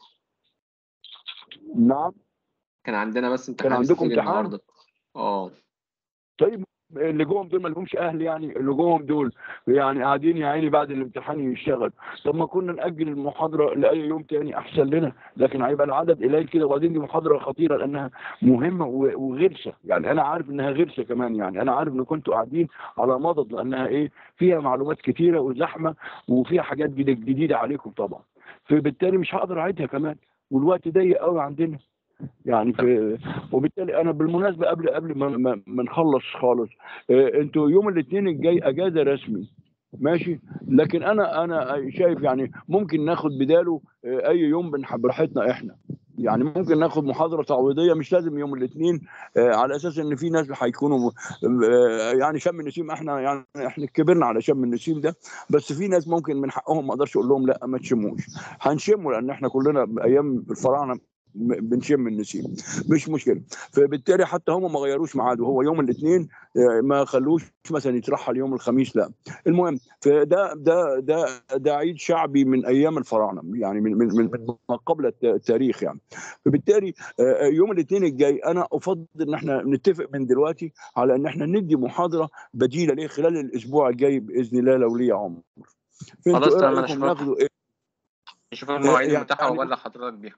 نعم كان عندنا بس امتحان عندكم استاتيك امتحان؟ النهارده اه طيب اللي جوهم دول ما لهمش اهل يعني اللي جوهم دول يعني قاعدين يا عيني بعد الامتحان يشتغل طب ما كنا ناجل المحاضره لاي يوم تاني احسن لنا لكن هيبقى العدد قليل كده وبعدين دي محاضره خطيره لانها مهمه و- وغلسه يعني انا عارف انها غلسه كمان يعني انا عارف ان كنتوا قاعدين على مضض لانها ايه فيها معلومات كتيره وزحمه وفيها حاجات جديده جديده عليكم طبعا فبالتالي مش هقدر اعيدها كمان والوقت ضيق قوي عندنا يعني في وبالتالي انا بالمناسبه قبل قبل ما ما- ما نخلص خالص آه، انتوا يوم الاثنين الجاي اجازه رسمي ماشي لكن انا انا شايف يعني ممكن ناخد بداله آه، اي يوم بنح- براحتنا احنا يعني ممكن ناخد محاضره تعويضيه مش لازم يوم الاثنين على اساس ان في ناس هيكونوا آه، يعني شم النسيم احنا يعني احنا كبرنا على شم النسيم ده بس في ناس ممكن من حقهم ما اقدرش اقول لهم لا ما تشموش هنشمه لان احنا كلنا ايام الفراعنه م- بنشم النسيم مش مشكله فبالتالي حتى هم ما غيروش ميعاده هو يوم الاثنين ما خلوش مثلا يترحل يوم الخميس لا المهم فده ده ده ده عيد شعبي من ايام الفراعنه يعني من من من من ما قبل الت- التاريخ يعني فبالتالي آه، يوم الاثنين الجاي انا افضل ان احنا نتفق من دلوقتي على ان احنا ندي محاضره بديله ليه خلال الاسبوع الجاي باذن الله لو لي عمر فانتوا خلاص ايه تمام، أنا رايكم شكراً. ناخده ايه نشوف المواعيد يعني- المتاحه وابلغ حضرتك بيها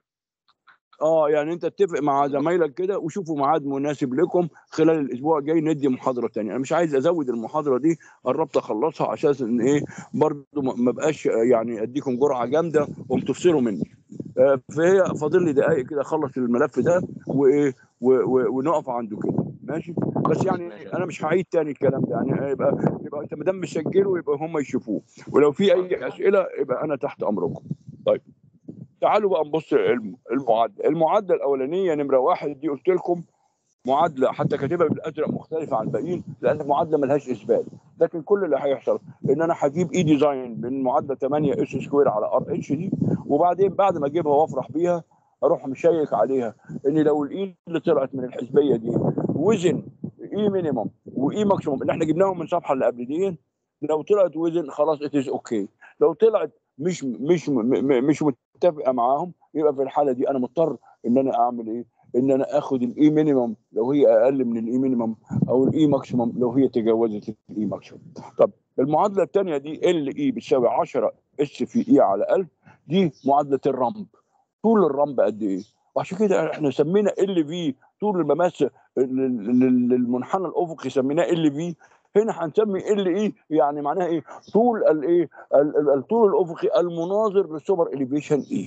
اه يعني انت اتفق مع زمايلك كده وشوفوا ميعاد مناسب لكم خلال الاسبوع الجاي ندي محاضره تانية انا مش عايز ازود المحاضره دي قربت اخلصها عشان ان ايه برضه ما ما بقاش يعني اديكم جرعه جامده وتفصلوا مني آه، فهي فاضل لي دقائق كده اخلص الملف ده وايه و- و- ونقف عنده كده ماشي بس يعني ماشي. انا مش هعيد تاني الكلام ده يعني يبقى يبقى انت ما دام مسجله يبقى هم يشوفوه ولو في اي اسئله يبقى انا تحت امركم طيب تعالوا بقى نبص الم- المعادله المعادله الاولانيه نمره واحد دي قلت لكم معادله حتى كاتبها بالازرق مختلفه عن الباقيين لان المعادله ملهاش اثبات لكن كل اللي هيحصل ان انا هجيب اي ديزاين من معادله 8 اس سكوير على ار اتش دي وبعدين بعد ما اجيبها وافرح بيها اروح مشيك عليها ان لو الاي اللي طلعت من الحسبيه دي وزن اي مينيمم واي ماكسيموم اللي احنا جبناهم من الصفحه اللي قبل دي لو طلعت وزن خلاص ات از اوكي لو طلعت مش مش م- م- مش متفقه معاهم يبقى في الحاله دي انا مضطر ان انا اعمل ايه؟ ان انا اخد الاي مينيمم لو هي اقل من الاي مينيمم او الاي ماكسيمم لو هي تجاوزت الاي ماكسيمم. طب المعادله الثانيه دي ال اي بتساوي 10 اس في اي على 1000 دي معادله الرمب. طول الرمب قد ايه؟ وعشان كده احنا سمينا ال في طول المماس ال- ال- المنحنى الافقي سميناه ال في هنا هنسمي ال اي يعني معناها ايه؟ طول الايه؟ ال- ال- الطول الافقي المناظر للسوبر اليفيشن اي.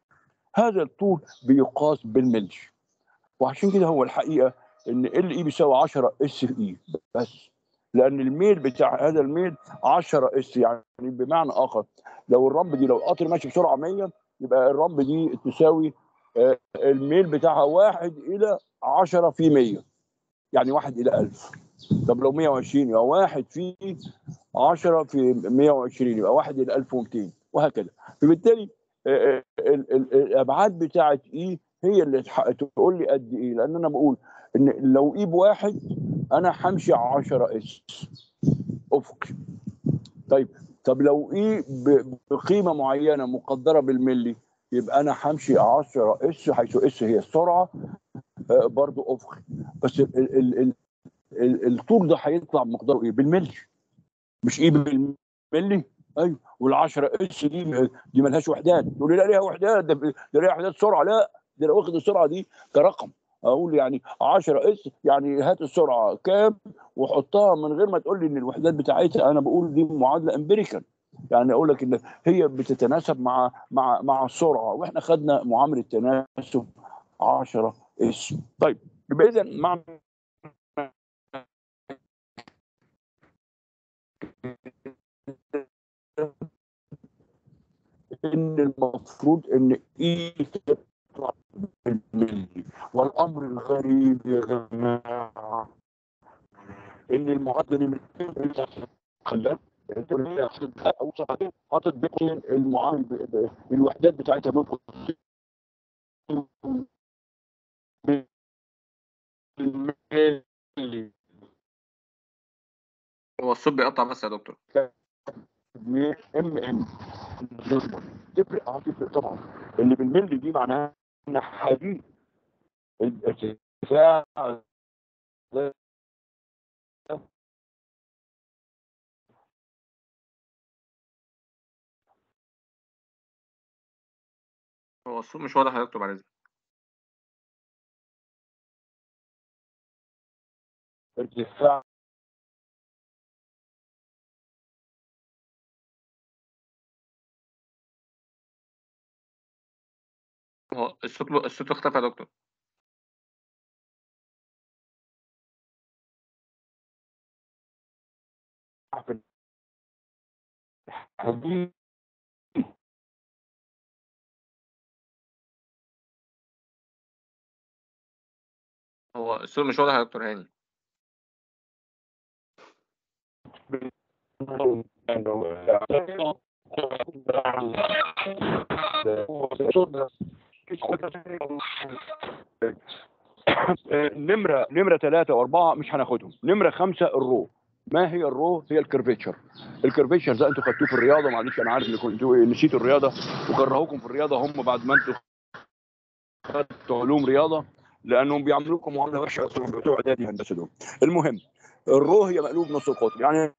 هذا الطول بيقاس بالملي وعشان كده هو الحقيقه ان ال اي بيساوي 10 اس اي بس لان الميل بتاع هذا الميل 10 اس يعني بمعنى اخر لو الرمب دي لو القطر ماشي بسرعه 100 يبقى الرمب دي تساوي آه، الميل بتاعها 1 الى 10 في 100 يعني 1 الى 1000 طب لو 120 يبقى 1 في 10 في 120 يبقى 1 الى 1200 وهكذا فبالتالي آه، آه، ال- ال- الابعاد بتاعت اي هي اللي تح- تقول لي قد ايه لان انا بقول ان لو اي بواحد انا همشي 10 اس افقي طيب طب لو اي ب- بقيمه معينه مقدره بالملي يبقى انا همشي 10 اس حيث اس هي السرعه آه، برضو افقي بس ال ال ال ال الطول ده هيطلع مقداره ايه بالملي مش ايه بالملي ايوه وال10 اس دي دي ملهاش وحدات تقول لي لا ليها وحدات ده ده ليها وحدات سرعه لا ده لو واخد السرعه دي كرقم اقول يعني 10 اس يعني هات السرعه كام وحطها من غير ما تقول لي ان الوحدات بتاعتها انا بقول دي معادله امبيريكال يعني اقول لك ان هي بتتناسب مع مع مع السرعه واحنا خدنا معامله تناسب 10 اس طيب يبقى اذا معنى ان المفروض ان اي تطلع بالملي والامر الغريب يا جماعه ان المعدل من خلاك انت اللي حاطط او صفحتين حاطط بين المعامل ب- ب- الوحدات بتاعتها بين قوسين بالملي هو الصوت بيقطع بس يا دكتور ام ام تفرق اه تفرق طبعا اللي بالملي دي معناها ان حديد الارتفاع ده هو الصوت مش واضح يا دكتور بعد اذنك ارتفاع هو الصوت الصوت اختفى يا دكتور في الحديد هو الصوت مش واضح يا دكتور هاني نمرة نمرة ثلاثة وأربعة مش هناخدهم، نمرة خمسة الرو، ما هي الرو؟ هي الكرفيتشر. الكرفيتشر ده أنتوا خدتوه في الرياضة معلش أنا عارف إن كنتوا نسيتوا الرياضة وكرهوكم في الرياضة هم بعد ما أنتوا خدتوا علوم رياضة لأنهم بيعملوكم معاملة وحشة بتوع إعدادي هندسة دول. المهم الرو هي مقلوب نص القطر يعني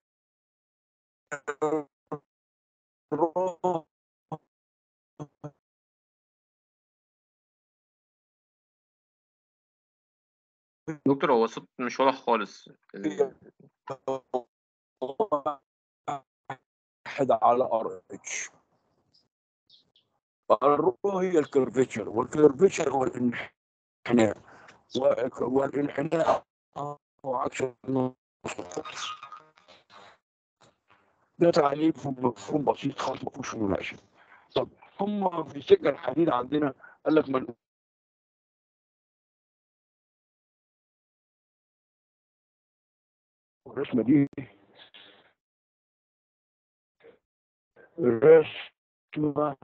الرو دكتور هو الصوت مش واضح خالص واحد على ار اتش الرو هي الكيرفتشر والكيرفتشر هو الانحناء و- والانحناء هو عكس النص ده تعريف مفهوم بسيط خالص ما فيهوش مناقشه طب هم في سكه الحديد عندنا قال لك من الرسمه دي رسمه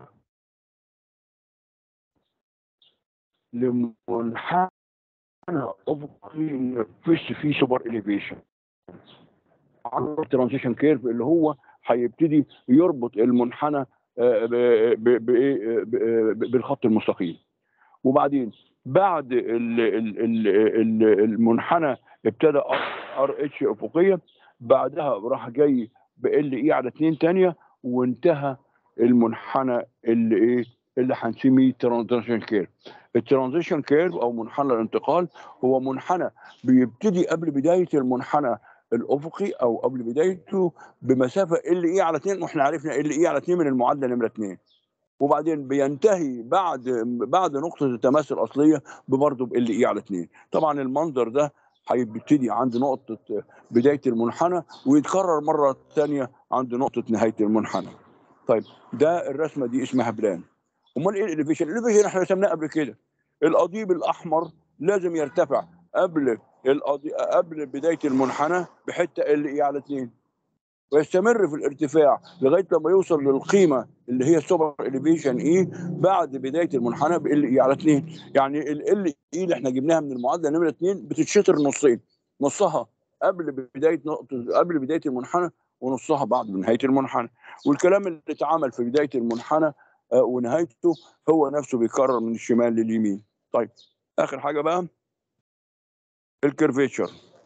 لمنحنى افقي نفس فيه سوبر اليفيشن على الترانزيشن كيرف اللي هو هيبتدي يربط المنحنى آه، ب- ب- بإيه؟ ب- ب- بالخط المستقيم وبعدين بعد ال- ال- ال- ال- المنحنى ابتدى ار اتش افقيه بعدها راح جاي بال اي على 2 تانية وانتهى المنحنى اللي ايه اللي هنسميه ترانزيشن كيرف الترانزيشن كيرف او منحنى الانتقال هو منحنى بيبتدي قبل بدايه المنحنى الافقي او قبل بدايته بمسافه ال اي على 2 واحنا عرفنا ال اي على 2 من المعادله نمره 2 وبعدين بينتهي بعد بعد نقطه التماس الاصليه ببرضه ب ال اي على 2 طبعا المنظر ده هيبتدي عند نقطه بدايه المنحنى ويتكرر مره ثانيه عند نقطه نهايه المنحنى طيب ده الرسمه دي اسمها بلان امال ايه الاليفيشن الاليفيشن احنا رسمناه قبل كده القضيب الاحمر لازم يرتفع قبل القضي... قبل بدايه المنحنى بحته ال اي على 2 ويستمر في الارتفاع لغايه لما يوصل للقيمه اللي هي السوبر اليفيشن اي بعد بدايه المنحنى بال اي على 2 يعني ال ال اي اللي احنا جبناها من المعادله نمره 2 بتتشطر نصين نصها قبل بدايه نقطه قبل بدايه المنحنى ونصها بعد نهايه المنحنى والكلام اللي اتعمل في بدايه المنحنى آه، ونهايته هو نفسه بيكرر من الشمال لليمين طيب اخر حاجه بقى الكيرفيتشر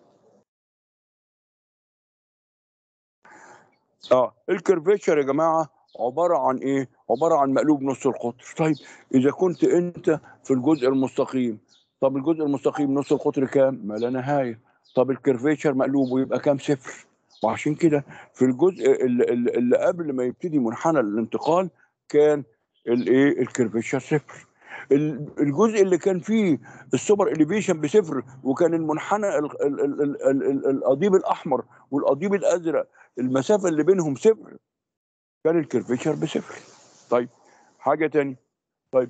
اه الكيرفيتشر يا جماعه عباره عن ايه عباره عن مقلوب نص القطر طيب اذا كنت انت في الجزء المستقيم طب الجزء المستقيم نص القطر كام؟ ما لا نهايه طب الكيرفيتشر مقلوب ويبقى كام صفر وعشان كده في الجزء اللي, اللي قبل ما يبتدي منحنى الانتقال كان الايه الكيرفيتشر صفر ال- الجزء اللي كان فيه السوبر اليفيشن بصفر وكان المنحنى ال- ال- ال- ال- ال- ال- القضيب الاحمر والقضيب الازرق المسافه اللي بينهم صفر كان الكيرفيتشر بصفر طيب حاجه تاني طيب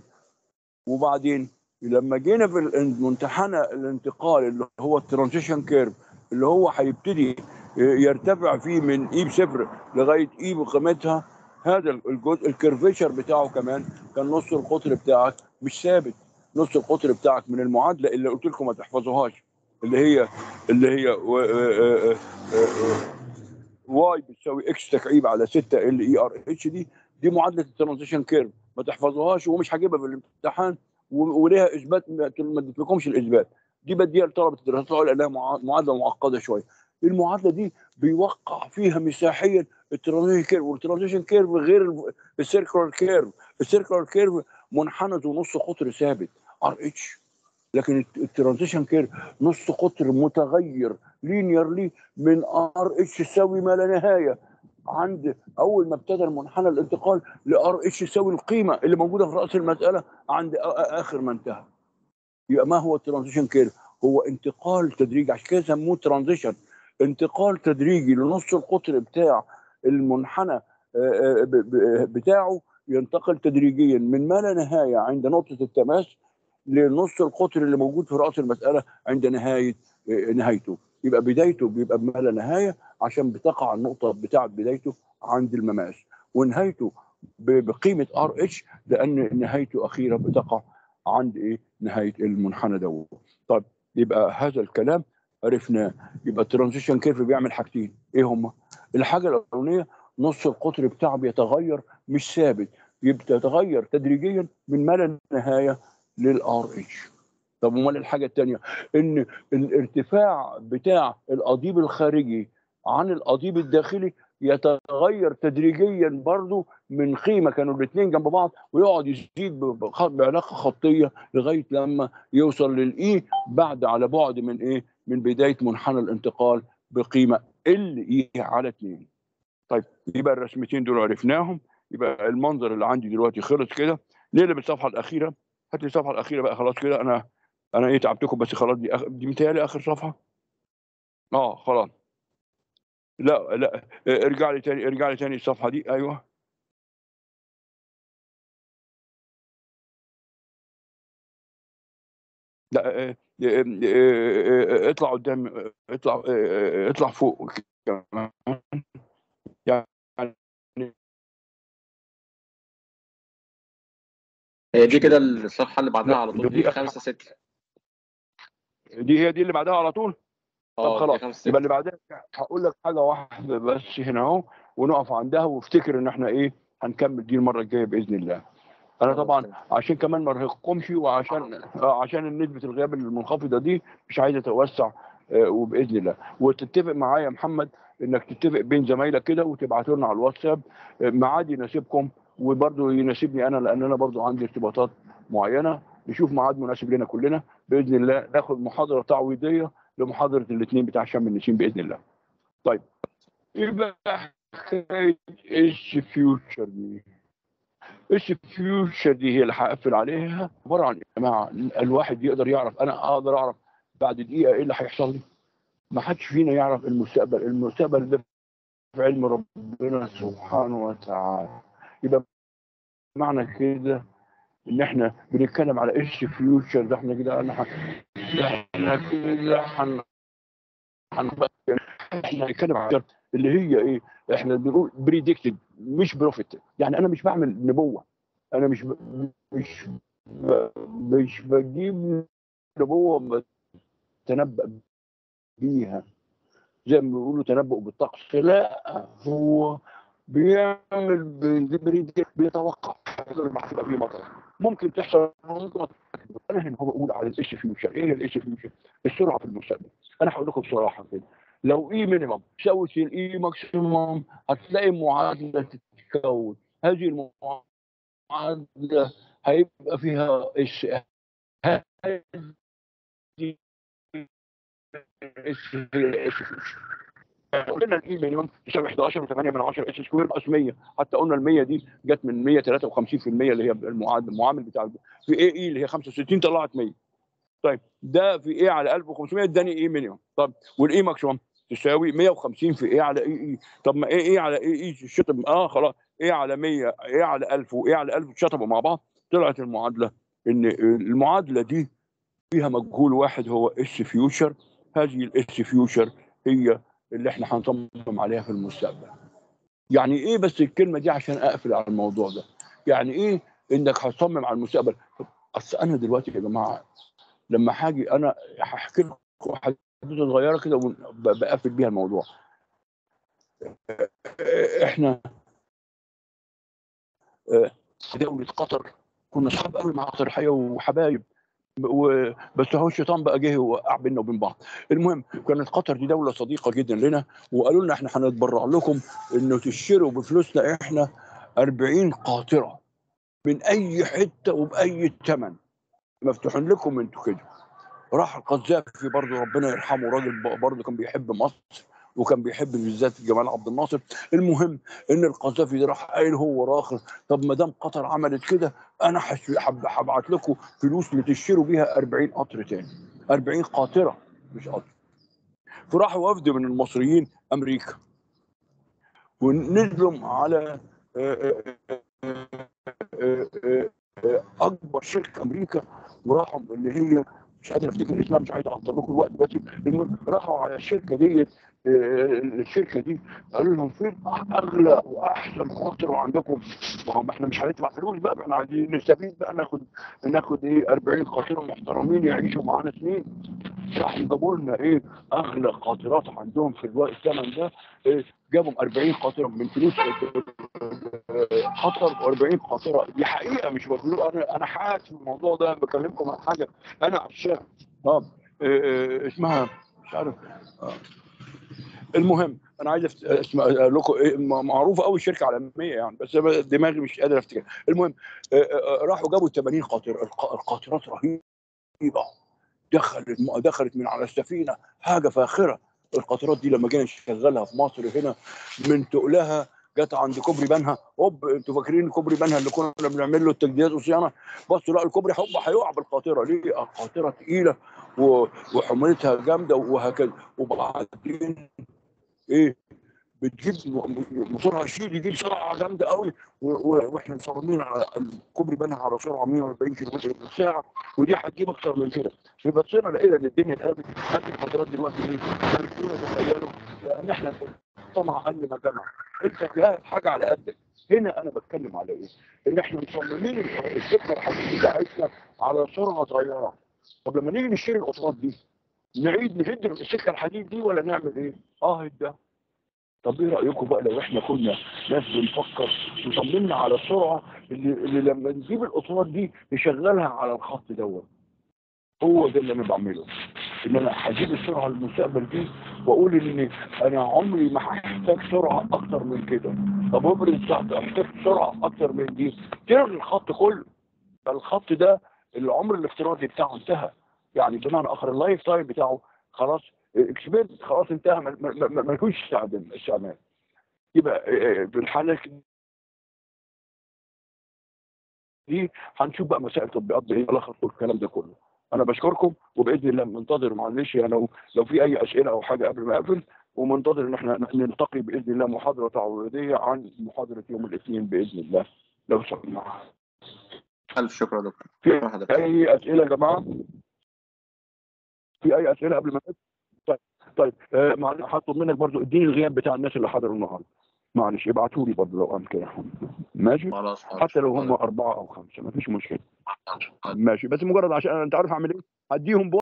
وبعدين لما جينا في المنتحنى الانتقال اللي هو الترانزيشن كيرف اللي هو هيبتدي يرتفع فيه من اي بصفر لغايه اي بقيمتها هذا الجزء الكيرفيشر بتاعه كمان كان نص القطر بتاعك مش ثابت نص القطر بتاعك من المعادله اللي قلت لكم ما تحفظوهاش اللي هي اللي هي و- آه، آه، آه، واي بتساوي اكس تكعيب على 6 ال اي ار اتش دي دي معادله الترانزيشن كيرف ما تحفظوهاش ومش هجيبها في الامتحان و- وليها اثبات ما ما اديتلكمش الاثبات دي بديها لطلبه الدراسات العليا لانها مع- معادله معقده شويه المعادله دي بيوقع فيها مساحيا الترانزيشن كيرف والترانزيشن كيرف غير السيركلر كيرف السيركلر كيرف منحنى ونص قطر ثابت ار اتش لكن الت- الترانزيشن كيرف نص قطر متغير لينيرلي من ار اتش تساوي ما لا نهايه عند اول ما ابتدى المنحنى الانتقال لار اتش يساوي القيمه اللي موجوده في راس المساله عند آ- آ- اخر ما انتهى يبقى ما هو الترانزيشن كيرف هو انتقال تدريجي عشان كده سموه ترانزيشن انتقال تدريجي لنص القطر بتاع المنحنى آه، آه، ب- ب- بتاعه ينتقل تدريجيا من ما لا نهايه عند نقطه التماس لنص القطر اللي موجود في راس المساله عند نهايه آه، نهايته يبقى بدايته بيبقى بما لا نهايه عشان بتقع النقطه بتاعه بدايته عند المماس ونهايته ب- بقيمه ار اتش لان نهايته اخيرا بتقع عند ايه نهايه المنحنى ده طيب يبقى هذا الكلام عرفناه يبقى الترانزيشن كيرف بيعمل حاجتين ايه هما الحاجه الاولانيه نص القطر بتاعه بيتغير مش ثابت بيتغير تدريجيا من ما لا نهايه للار اتش طب امال الحاجه الثانيه ان الارتفاع بتاع القضيب الخارجي عن القضيب الداخلي يتغير تدريجيا برضه من قيمه كانوا الاثنين جنب بعض ويقعد يزيد بخ- بعلاقه خطيه لغايه لما يوصل للاي بعد على بعد من ايه؟ من بدايه منحنى الانتقال بقيمه ال اي على 2 طيب يبقى الرسمتين دول عرفناهم يبقى المنظر اللي عندي دلوقتي خلص كده نقلب الصفحه الاخيره هات لي الصفحه الاخيره بقى خلاص كده انا انا ايه تعبتكم بس خلاص دي أخ... دي متهيألي اخر صفحه اه خلاص لا لا اه، ارجع لي تاني ارجع لي تاني الصفحه دي ايوه لا اه، اه، اه، اه، اطلع قدام اه، اطلع اه، اه، اطلع فوق كمان يعني هي دي كده الصفحه اللي بعدها لا، على طول دي دي آخر خمسة ستة دي هي دي اللي بعدها على طول طب اه دي خلاص خمسة يبقى ستة اللي بعدها هقول لك حاجه واحده بس هنا اهو ونقف عندها وافتكر ان احنا ايه هنكمل دي المره الجايه باذن الله انا خلاص طبعا تمام. عشان كمان ما ارهقكمش وعشان آه، عشان نسبه الغياب المنخفضه دي مش عايزه تتوسع آه، وباذن الله وتتفق معايا يا محمد انك تتفق بين زمايلك كده وتبعتوا لنا على الواتساب آه، ميعاد يناسبكم وبرضه يناسبني انا لان انا برضه عندي ارتباطات معينه نشوف ميعاد مناسب لنا كلنا باذن الله ناخد محاضره تعويضيه لمحاضره الاثنين بتاع شم النسيم باذن الله. طيب يبقى حكايه ايش فيوتشر دي؟ ايش فيوتشر دي هي اللي هقفل عليها عباره عن يا جماعه الواحد يقدر يعرف انا اقدر اعرف بعد دقيقه ايه اللي هيحصل لي ما حدش فينا يعرف المستقبل المستقبل ده في علم ربنا سبحانه وتعالى يبقى معنى كده ان احنا بنتكلم على ايش فيوتشر ده احنا كده انا ح- احنا كده هن هن- احنا بنتكلم على اللي هي ايه احنا بنقول بريدكتد مش بروفيت يعني انا مش بعمل نبوه انا مش ب... مش ب... مش بجيب نبوه بتنبأ بيها زي ما بيقولوا تنبؤ بالطقس لا هو بيعمل بريدكت بيتوقع ما هتبقى فيه مطر ممكن تحصل ممكن ما تحصلش. انا هنا هو بقول على الايش فيوتشر ايه الايش فيوتشر السرعه في المستقبل انا هقول لكم بصراحه كده لو اي مينيمم تساوي الاي ماكسيمم هتلاقي معادله تتكون هذه المعادله هيبقى فيها ايش قلنا الاي مليون تساوي 11 و8 من 10 اس سكوير ناقص 100 حتى قلنا ال 100 دي جت من 153% اللي هي المعادل المعامل بتاع في اي اي اللي هي 65 طلعت 100 طيب ده في ايه على 1500 اداني ايه مليون طب والاي ماكسيموم تساوي 150 في ايه على اي اي طب ما ايه ايه على اي اي الشطب اه خلاص ايه على 100 ايه على 1000 وايه على 1000 شطبوا مع بعض طلعت المعادله ان المعادله دي فيها مجهول واحد هو اس فيوتشر هذه الاس فيوتشر هي اللي احنا هنصمم عليها في المستقبل يعني ايه بس الكلمه دي عشان اقفل على الموضوع ده يعني ايه انك هتصمم على المستقبل طب اصل انا دلوقتي يا جماعه لما هاجي انا هحكي لكم حدوته صغيره كده وبقفل بيها الموضوع احنا في دوله قطر كنا اصحاب قوي مع قطر الحقيقه وحبايب بس هو الشيطان بقى جه ووقع بيننا وبين بعض المهم كانت قطر دي دوله صديقه جدا لنا وقالوا لنا احنا هنتبرع لكم انه تشتروا بفلوسنا احنا 40 قاطره من اي حته وباي ثمن مفتوحين لكم انتوا كده راح القذافي برضه ربنا يرحمه راجل برضه كان بيحب مصر وكان بيحب بالذات جمال عبد الناصر المهم ان القذافي ده راح قايل هو راخر طب ما دام قطر عملت كده انا هبعت لكم فلوس لتشتروا بيها 40 قطر تاني 40 قاطره مش قطر فراح وفد من المصريين امريكا ونزلوا على اكبر شركه امريكا وراحوا اللي هي مش قادر افتكر اسمها مش عايز اعطل لكم الوقت بس المهم راحوا على الشركه ديت الشركه دي قالوا لهم فين اغلى واحسن قطر عندكم ما هم احنا مش هندفع فلوس بقى احنا عايزين نستفيد بقى ناخد ناخد ايه 40 قاطره محترمين يعيشوا معانا سنين راح جابوا لنا ايه اغلى قاطرات عندهم في الوقت الزمن ده إيه جابوا 40 قاطره من فلوس قطر و40 قاطره دي حقيقه مش بقول انا انا حاسس الموضوع ده بكلمكم عن حاجه انا عشان اه إيه اسمها مش عارف آه. المهم انا عايز اسمع لكم معروفه قوي الشركه عالميه يعني بس دماغي مش قادر افتكر المهم راحوا جابوا 80 قاطره القاطرات رهيبه دخلت دخلت من على السفينه حاجه فاخره القطرات دي لما جينا نشغلها في مصر هنا من تقلها جت عند كوبري بنها هوب انتوا فاكرين كوبري بنها اللي كنا بنعمل له التجديدات والصيانه بصوا لا الكوبري هوب هيقع بالقاطره ليه؟ القاطره تقيله وحمولتها جامده وهكذا وبعدين ايه بتجيب موتورها يشيل يجيب سرعه جامده قوي واحنا مصممين على الكوبري بنها على سرعه 140 كيلو متر في الساعه ودي هتجيب اكتر من كده فبصينا لقينا ان الدنيا اتقلبت هذه الفترات دلوقتي ايه؟ تخيلوا ان احنا طمع اقل ما جمع انت جاهز حاجه على قدك هنا انا بتكلم على ايه؟ ان احنا مصممين الفكره الحقيقيه بتاعتنا على سرعه صغيره طب لما نيجي نشتري القطارات دي نعيد نهد السكه الحديد دي ولا نعمل ايه؟ اه ده طب ايه رايكم بقى لو احنا كنا ناس بنفكر وصممنا على السرعه اللي, اللي لما نجيب القطارات دي نشغلها على الخط دوت هو ده اللي انا بعمله ان انا هجيب السرعه للمستقبل دي واقول ان انا عمري ما هحتاج سرعه اكتر من كده طب افرض احتاج سرعه اكتر من دي تلغي الخط كله فالخط ده العمر الافتراضي بتاعه انتهى يعني بمعنى اخر اللايف تايم بتاعه خلاص اكسبيرت خلاص انتهى ما فيهوش استعمال يبقى بالحاله دي هنشوف بقى مسائل تطبيقات بايه ملخص والكلام ده كله انا بشكركم وباذن الله منتظر معلش يعني لو لو في اي اسئله او حاجه قبل ما اقفل ومنتظر ان احنا نلتقي باذن الله محاضره تعويضيه عن محاضره يوم الاثنين باذن الله لو سمحنا الف شكر يا دكتور في اي اسئله يا جماعه في اي اسئله قبل ما نقفل طيب طيب آه معلش هطلب منك برضو اديني الغياب بتاع الناس اللي حضروا النهارده معلش ابعتوا لي برضه لو امكن ماشي خلاص حتى لو هم اربعه او خمسه ما فيش مشكله ماشي بس مجرد عشان انت عارف اعمل ايه هديهم